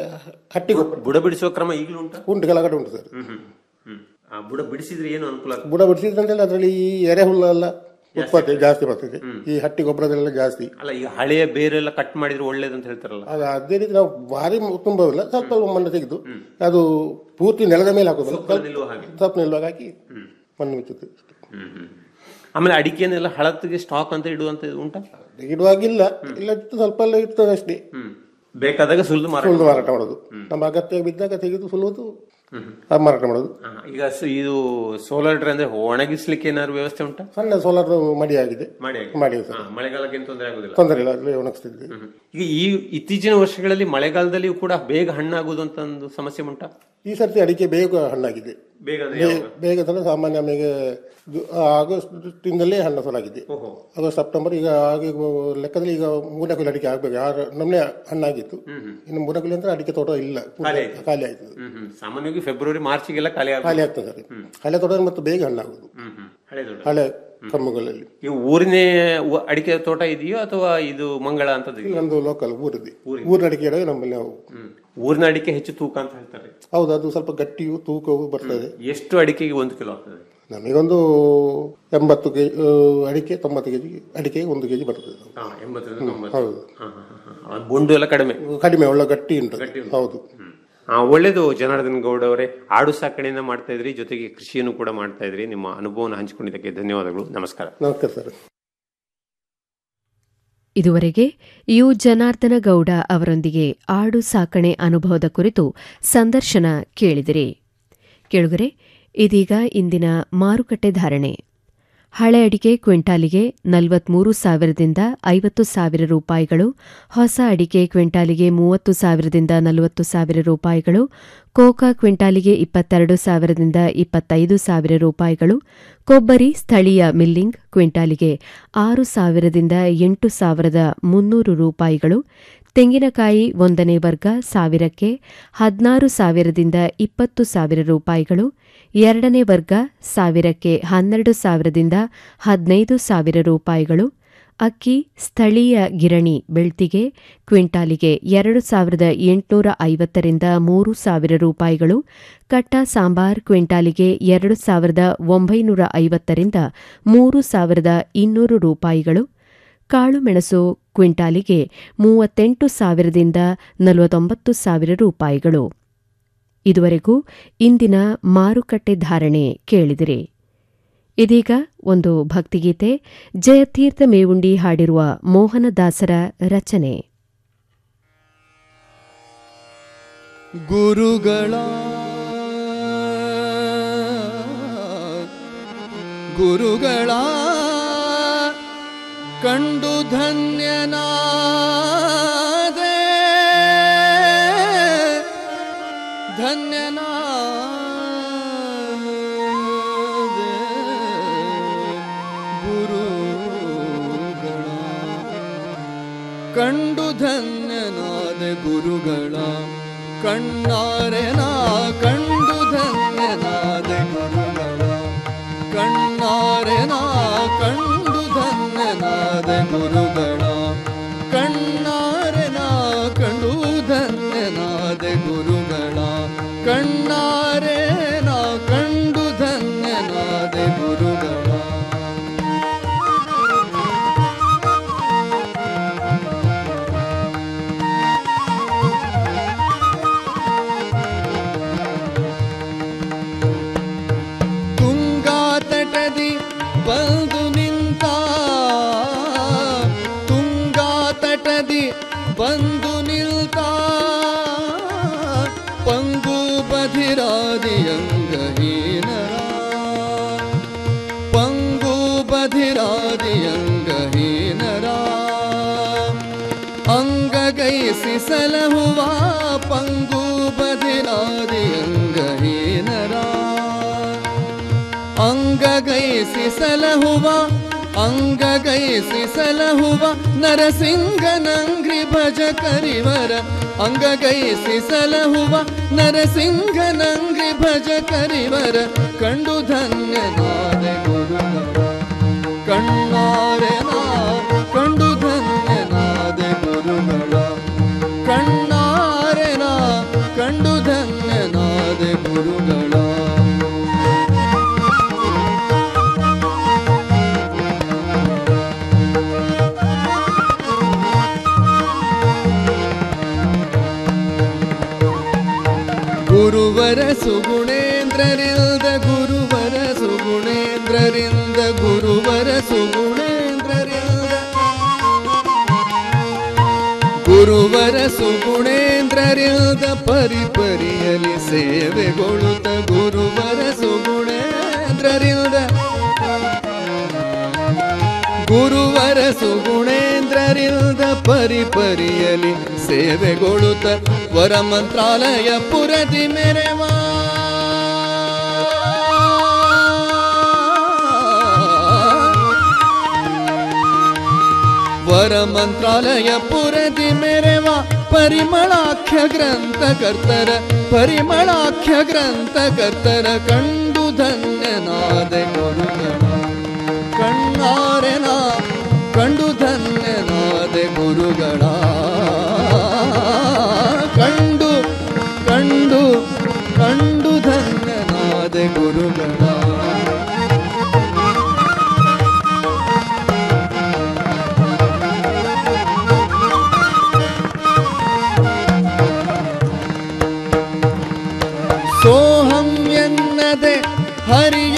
Speaker 7: ಹಟ್ಟಿ ಗೊಬ್ಬರ
Speaker 5: ಬುಡ ಬಿಡಿಸುವ ಕ್ರಮ ಈಗಲೂ ಉಂಟಾ
Speaker 7: ಉಂಟು ಕೆಳಗಡೆ ಉಂಟು ಸರ್
Speaker 5: ಹ್ಮ್, ಹ್ಮ್, ಹ್ಮ್. ಆ ಬುಡ ಬಿಡಿಸಿದ್ರೆ ಏನು ಅನುಕೂಲ ಆಗ್ತದೆ
Speaker 7: ಬುಡ ಬಿಡಿಸಿದ್ರಂತೆಲ್ಲ ಅದರಲ್ಲಿ ಈ ಎರೆಹುಲ್ಲ ಎಲ್ಲ ಉತ್ಪತ್ತಿ ಜಾಸ್ತಿ ಬರ್ತದೆ ಈ ಹಟ್ಟಿ ಗೊಬ್ಬರದೆಲ್ಲ ಜಾಸ್ತಿ
Speaker 5: ಅಲ್ಲ ಈಗ ಹಳೆಯ ಬೇರೆಲ್ಲ ಕಟ್ ಮಾಡಿದ್ರೆ ಒಳ್ಳೇದಂತ ಹೇಳ್ತಾರಲ್ಲ
Speaker 7: ಅದು ಅದೇ ರೀತಿ ನಾವು ಭಾರಿ ತುಂಬವಿಲ್ಲ ಸ್ವಲ್ಪ ಸ್ವಲ್ಪ ಮಣ್ಣು ತೆಗೆದು ಅದು ಪೂರ್ತಿ ನೆಲದ ಮೇಲೆ ಹಾಕೋದಲ್ಲ ಸ್ವಲ್ಪ
Speaker 5: ನಿಲ್ಲುವ ಹಾಗೆ
Speaker 7: ಸ್ವಲ್ಪ ನಿಲ್ಲುವಾಗ ಹಾಕಿ ಮಣ್ಣು ಮುಚ್ಚುತ್ತೆ
Speaker 5: ಹ್ಮ್, ಹ್ಮ್. ಆಮೇಲೆ ಅಡಿಕೆನೆಲ್ಲ ಹಳತ್ತಿಗೆ ಸ್ಟಾಕ್ ಅಂತ ಇಡುವಂತ ಉಂಟಾ
Speaker 7: ಇಡುವಾಗಿಲ್ಲ ಇಲ್ಲ ಇಟ್ಟು ಸ್ವಲ್ಪ ಎಲ್ಲ ಇರ್ತದೆ ಅಷ್ಟೇ
Speaker 5: ಹ್ಮ್ ಬೇಕಾದಾಗ ಸುಲಿದು ಮಾರಾಟ
Speaker 7: ಸುಲಿದು ಮಾರಾಟ ಮಾಡೋದು ನಮ್ಮ ಅಗತ್ಯ ಬಿದ್ದಾಗ ತೆಗೆದು ಸುಲುವುದು ಅದು ಮಾರಾಟ ಮಾಡೋದು
Speaker 5: ಹಾ, ಈಗ ಸ- ಇದು ಸೋಲಾರ್ ಡ್ರೈ ಅಂದ್ರೆ ಒಣಗಿಸ್ಲಿಕ್ಕೆ ಏನಾದ್ರು ವ್ಯವಸ್ಥೆ ಉಂಟಾ
Speaker 7: ಸಣ್ಣ ಸೋಲಾರ್ ಮಡಿ ಆಗಿದೆ
Speaker 5: ಮಾಡಿ ಆಗಿದೆ.
Speaker 7: ಮಾಡಿ ಸರ್
Speaker 5: ಹಾ, ಮಳೆಗಾಲಕ್ಕೆ ಏನು ತೊಂದರೆ ಆಗುದಿಲ್ಲ
Speaker 7: ತೊಂದರೆ ಇಲ್ಲ ಅದ್ರಲ್ಲಿ ಒಣಗಿಸ್ತಿದ್ವಿ
Speaker 5: ಈಗ ಈ ಇತ್ತೀಚಿನ ವರ್ಷಗಳಲ್ಲಿ ಮಳೆಗಾಲದಲ್ಲಿಯೂ ಕೂಡ ಬೇಗ ಹಣ್ಣಾಗುವುದು ಅಂತ ಒಂದು ಸಮಸ್ಯೆ ಉಂಟಾ
Speaker 7: ಈ ಸರ್ತಿ ಅಡಿಕೆ ಬೇಗ ಹಣ್ಣಾಗಿದೆ
Speaker 5: ಬೇಗ ಅಂದ್ರೆ
Speaker 7: ಬೇ-
Speaker 5: ಯಾವಾಗ?
Speaker 7: ಬೇಗ ಅಂದ್ರೆ ಸಾಮಾನ್ಯ ನಮಗೆ ಜು- ಆಗಸ್ಟ್ ತಿಂಗಳಲ್ಲೇ ಹಣ್ಣು ಫಲಾಗಿದೆ
Speaker 5: ಓಹೋ
Speaker 7: ಆಗಸ್ಟ್ ಸೆಪ್ಟೆಂಬರ್ ಈಗ ಹಾಗೆ ಲೆಕ್ಕದಲ್ಲಿ ಈಗ ಮೂರನೇ ಕೊಲೆ ಅಡಿಕೆ ಆಗ್ಬೇಕು ಆರು ನಮ್ಮನೆ ಹಣ್ಣಾಗಿತ್ತು ಇನ್ನು ಮೂರನೇ ಕೊಲೆ ಅಂದ್ರೆ ಅಡಿಕೆ ತೋಟ ಇಲ್ಲ
Speaker 5: ಖಾಲಿ ಆಯ್ತು.
Speaker 7: ಖಾಲಿ ಆಯ್ತು
Speaker 5: ಹ್ಮ್ ಹ್ಮ್ ಸಾಮಾನ್ಯವಾಗಿ ಫೆಬ್ರವರಿ ಮಾರ್ಚ್ಗೆಲ್ಲ ಖಾಲಿ ಆಗ
Speaker 7: ಖಾಲಿ ಆಗ್ತದೆ ಸರ್ ಹಳೆ ತೋಟ ಮತ್ತೆ ಬೇಗ ಹಣ್ಣಾಗುದು
Speaker 5: ಹ್ಮ್ ಹ್ಮ್ ಹಳೆ ದೊಡ್ಡ
Speaker 7: ಹಳೆ ಕಮ್ಮುಗಳಲ್ಲಿ
Speaker 5: ಈ ಊರಿನೇ ಊ- ಅಡಿಕೆ ತೋಟ ಇದೆಯೋ ಅಥವಾ ಇದು ಮಂಗಳ ಅಂತದ್ದು ಇದೆಯೋ?
Speaker 7: ನಮ್ದು ಲೋಕಲ್ ಊರಿದೆ ಊರಿನ ಅಡಿಕೆ ಗಿಡ ನಮ್ಮಲ್ಲಿ ನಾವು
Speaker 5: ಹ್ಮ್ ಊರಿನ ಅಡಿಕೆ ಹೆಚ್ಚು ತೂಕ ಅಂತ ಹೇಳ್ತಾರೆ
Speaker 7: ಹೌದು ಅದು ಸ್ವಲ್ಪ ಗಟ್ಟಿಯು ತೂಕವು ಬರ್ತದೆ
Speaker 5: ಎಷ್ಟು ಅಡಿಕೆಗೆ ಒಂದು ಕಿಲೋ ಆಗ್ತದೆ
Speaker 7: ನಮಗೊಂದು ಎಂಬತ್ತು ಕೆಜಿ ಅಡಿಕೆ ತೊಂಬತ್ತು ಕೆಜಿ ಅಡಿಕೆ ಒಂದು ಕೆಜಿ ಬರ್ತದೆ
Speaker 5: ಹಾ ಎಂಬತ್ತರಿಂದ ತೊಂಬತ್ತು
Speaker 7: ಹೌದು
Speaker 5: ಹಾ, ಹಾ, ಹಾ, ಹಾ. ಅದು ಬೊಂಡು ಎಲ್ಲ ಕಡಿಮೆ
Speaker 7: ಕಡಿಮೆ ಒಳ್ಳೆ ಗಟ್ಟಿ ಉಂಟು ಹೌದು
Speaker 5: ಆ, ಒಳ್ಳೇದು ಜನಾರ್ದನ್ ಗೌಡ ಅವರೇ ಆಡು ಸಾಕಣೆಯನ್ನ ಮಾಡ್ತಾ ಇದ್ರಿ ಜೊತೆಗೆ ಕೃಷಿಯನ್ನು ಕೂಡ ಮಾಡ್ತಾ ಇದ್ರಿ ನಿಮ್ಮ ಅನುಭವನ ಹಂಚಿಕೊಂಡಿದ್ದಕ್ಕೆ ಧನ್ಯವಾದಗಳು ನಮಸ್ಕಾರ
Speaker 7: ನಮಸ್ಕಾರ ಸರ್
Speaker 2: ಇದುವರೆಗೆ ಯು ಜನಾರ್ದನ ಗೌಡ ಅವರೊಂದಿಗೆ ಆಡು ಸಾಕಣೆ ಅನುಭವದ ಕುರಿತು ಸಂದರ್ಶನ ಕೇಳಿದಿರಿ ಕೇಳುಗರೆ ಇದೀಗ ಇಂದಿನ ಮಾರುಕಟ್ಟೆ ಧಾರಣೆ ಹಳೆ ಅಡಿಕೆ ಕ್ವಿಂಟಾಲಿಗೆ ನಲವತ್ಮೂರು ಸಾವಿರದಿಂದ ಐವತ್ತು ಸಾವಿರ ರೂಪಾಯಿಗಳು ಹೊಸ ಅಡಿಕೆ ಕ್ವಿಂಟಾಲಿಗೆ ಮೂವತ್ತು ಸಾವಿರದಿಂದ ನಲವತ್ತು ಸಾವಿರ ರೂಪಾಯಿಗಳು ಕೋಕಾ ಕ್ವಿಂಟಾಲಿಗೆ ಇಪ್ಪತ್ತೆರಡು ಸಾವಿರದಿಂದ ಇಪ್ಪತ್ತೈದು ಸಾವಿರ ರೂಪಾಯಿಗಳು ಕೊಬ್ಬರಿ ಸ್ಥಳೀಯ ಮಿಲ್ಲಿಂಗ್ ಕ್ವಿಂಟಾಲಿಗೆ ಆರು ಸಾವಿರದಿಂದ ಎಂಟು ಸಾವಿರದ ಮುನ್ನೂರು ರೂಪಾಯಿಗಳು ತೆಂಗಿನಕಾಯಿ ಒಂದನೇ ವರ್ಗ ಸಾವಿರಕ್ಕೆ ಹದಿನಾರು ಸಾವಿರದಿಂದ ಇಪ್ಪತ್ತು ಸಾವಿರ ರೂಪಾಯಿಗಳು ಎರಡನೇ ವರ್ಗ ಸಾವಿರಕ್ಕೆ ಹನ್ನೆರಡು ಸಾವಿರದಿಂದ ಹದಿನೈದು ಸಾವಿರ ರೂಪಾಯಿಗಳು ಅಕ್ಕಿ ಸ್ಥಳೀಯ ಗಿರಣಿ ಬೆಳ್ತಿಗೆ ಕ್ವಿಂಟಾಲಿಗೆ ಎರಡು ಸಾವಿರದ ಎಂಟುನೂರ ಐವತ್ತರಿಂದ ಮೂರು ಸಾವಿರ ರೂಪಾಯಿಗಳು ಕಟ್ಟ ಸಾಂಬಾರ್ ಕ್ವಿಂಟಾಲಿಗೆ ಎರಡು ಸಾವಿರದ ಒಂಬೈನೂರ ಐವತ್ತರಿಂದ ಮೂರು ಸಾವಿರದ ಇನ್ನೂರು ರೂಪಾಯಿಗಳು ಕಾಳುಮೆಣಸು ಕ್ವಿಂಟಾಲಿಗೆ ಮೂವತ್ತೆಂಟು ಸಾವಿರದಿಂದ ನಲವತ್ತೊಂಬತ್ತು ಸಾವಿರ ರೂಪಾಯಿಗಳು ಇದುವರೆಗೂ ಇಂದಿನ ಮಾರುಕಟ್ಟೆ ಧಾರಣೆ ಕೇಳಿದಿರಿ ಇದೀಗ ಒಂದು ಭಕ್ತಿಗೀತೆ ಜಯತೀರ್ಥ ಮೇವುಂಡಿ ಹಾಡಿರುವ ಮೋಹನದಾಸರ ರಚನೆ
Speaker 8: ಗುರುಗಳ ಗುರುಗಳ ಕಂಡು ಧನ್ಯನಾದೆ ಧನ್ಯನಾದೆ ಗುರುಗಳ ಕಂಡು ಧನ್ಯನಾದ ಗುರುಗಳ ಕಣ್ಣಾರೆ ನಾ ಕಂಡು ಧನ್ಯನಾದ ಗುರುಗಳ ಕಣ್ಣಾರೆ ನಾ ಕಂಡು ಧನ್ಯನಾದ ಗುರುಗಳ ಕಣ್ಣಾರೆ ನಾ ಕಂಡು ಧನ್ಯನಾದ ಗುರುಗಳ ಕಣ್ಣಾರೆ ನಾ ಕಂಡು ಧನ್ಯನಾದ ಗುರುಗಳ ತುಂಗಾ ತಟದಿ ಬಂದು ನಿಂತ ತುಂಗಾ ತಟದಿ ಬಂದು ನಿಲ್ತ ಪಂಗು ಬಧಿರಾದಿಯಂಗಹೀನರ ಪಂಗು ಬಧಿರಾದಿಯಂಗಹೀನರ ಅಂಗಗೈಸಿ ಸಲಹುವ ಪಂಗು ಬಧಿರಾದಿಯಂಗಹೀನರ ಅಂಗಗೈಸಿ ಸಲಹುವ ಅಂಗಗೈಸಿ ಸಲಹುವ ನರಸಿಂಗನಂಗ್ರಿ ಭಜ ಕರಿವರ ಅಂಗಗೈಸಿ ಸಲಹುವ ನರಸಿಂಗನಂಗ್ರಿ ಭಜ ಕರಿವರ ಕಂಡು ಧನ್ಯನಾದ ಗುರುಗಳ ಕಣ್ಣಾರೆ ನಾ ಕಂಡು ಧನ್ಯನಾದ ಗುರುಗಳ ಕಣ್ಣಾರೆ ನಾ ಕಂಡು ಧನ್ಯನಾದ ಗುರುಗಳ ಗುರುವರ ಸುಗುಣೇಂದ್ರರಿಲ್ದ ಗುರುವರ ಸುಗುಣೇಂದ್ರರಿಂದ ಗುರುವರ ಸುಗುಣೇಂದ್ರರಿಲ್ದ ಗುರುವರ ಸುಗುಣೇಂದ್ರರಿಲ್ದ ಪರಿಪರಿಯಲಿ ಸೇವೆಗೊಳ್ಳುತ್ತ ಗುರುವರ ಸುಗುಣೇಂದ್ರರಿಲ್ದ ಗುರುವರ ಸುಗುಣೇಂದ್ರರಿಲ್ದ ಪರಿಪರಿಯಲಿ ಸೇವೆಗೊಳ್ಳುತ್ತ ವರ ಮಂತ್ರಾಲಯ ಪುರದಿ ಮೆರೆವಾ ವರ ಮಂತ್ರಾಲಯ ಪುರದಿ ಮೆರೆವ ಪರಿಮಳಾಖ್ಯ ಗ್ರಂಥಕರ್ತರ ಪರಿಮಳಾಖ್ಯ ಗ್ರಂಥಕರ್ತರ ಕಂಡು ಧನ್ಯನಾದ ಗುರುಗಳ ಕಣ್ಣಾರೆನ ಕಂಡು ಧನ್ಯನಾದ ಗುರುಗಳ ಕಂಡು ಕಂಡು ಕಂಡು ಧನ್ಯನಾದ ಗುರುಗಳ ಸೋಹಂ ಎನ್ನದೆ ಹರಿಯ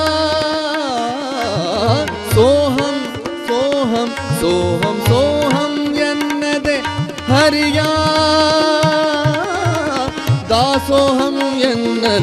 Speaker 8: ಸೋಹಂ ಸೋಹಂ ಸೋಹಂ ಸೋಹಂ ಎನ್ನದೆ ಹರಿಯ ದಾಸೋಹಂ ಎನ್ನಲು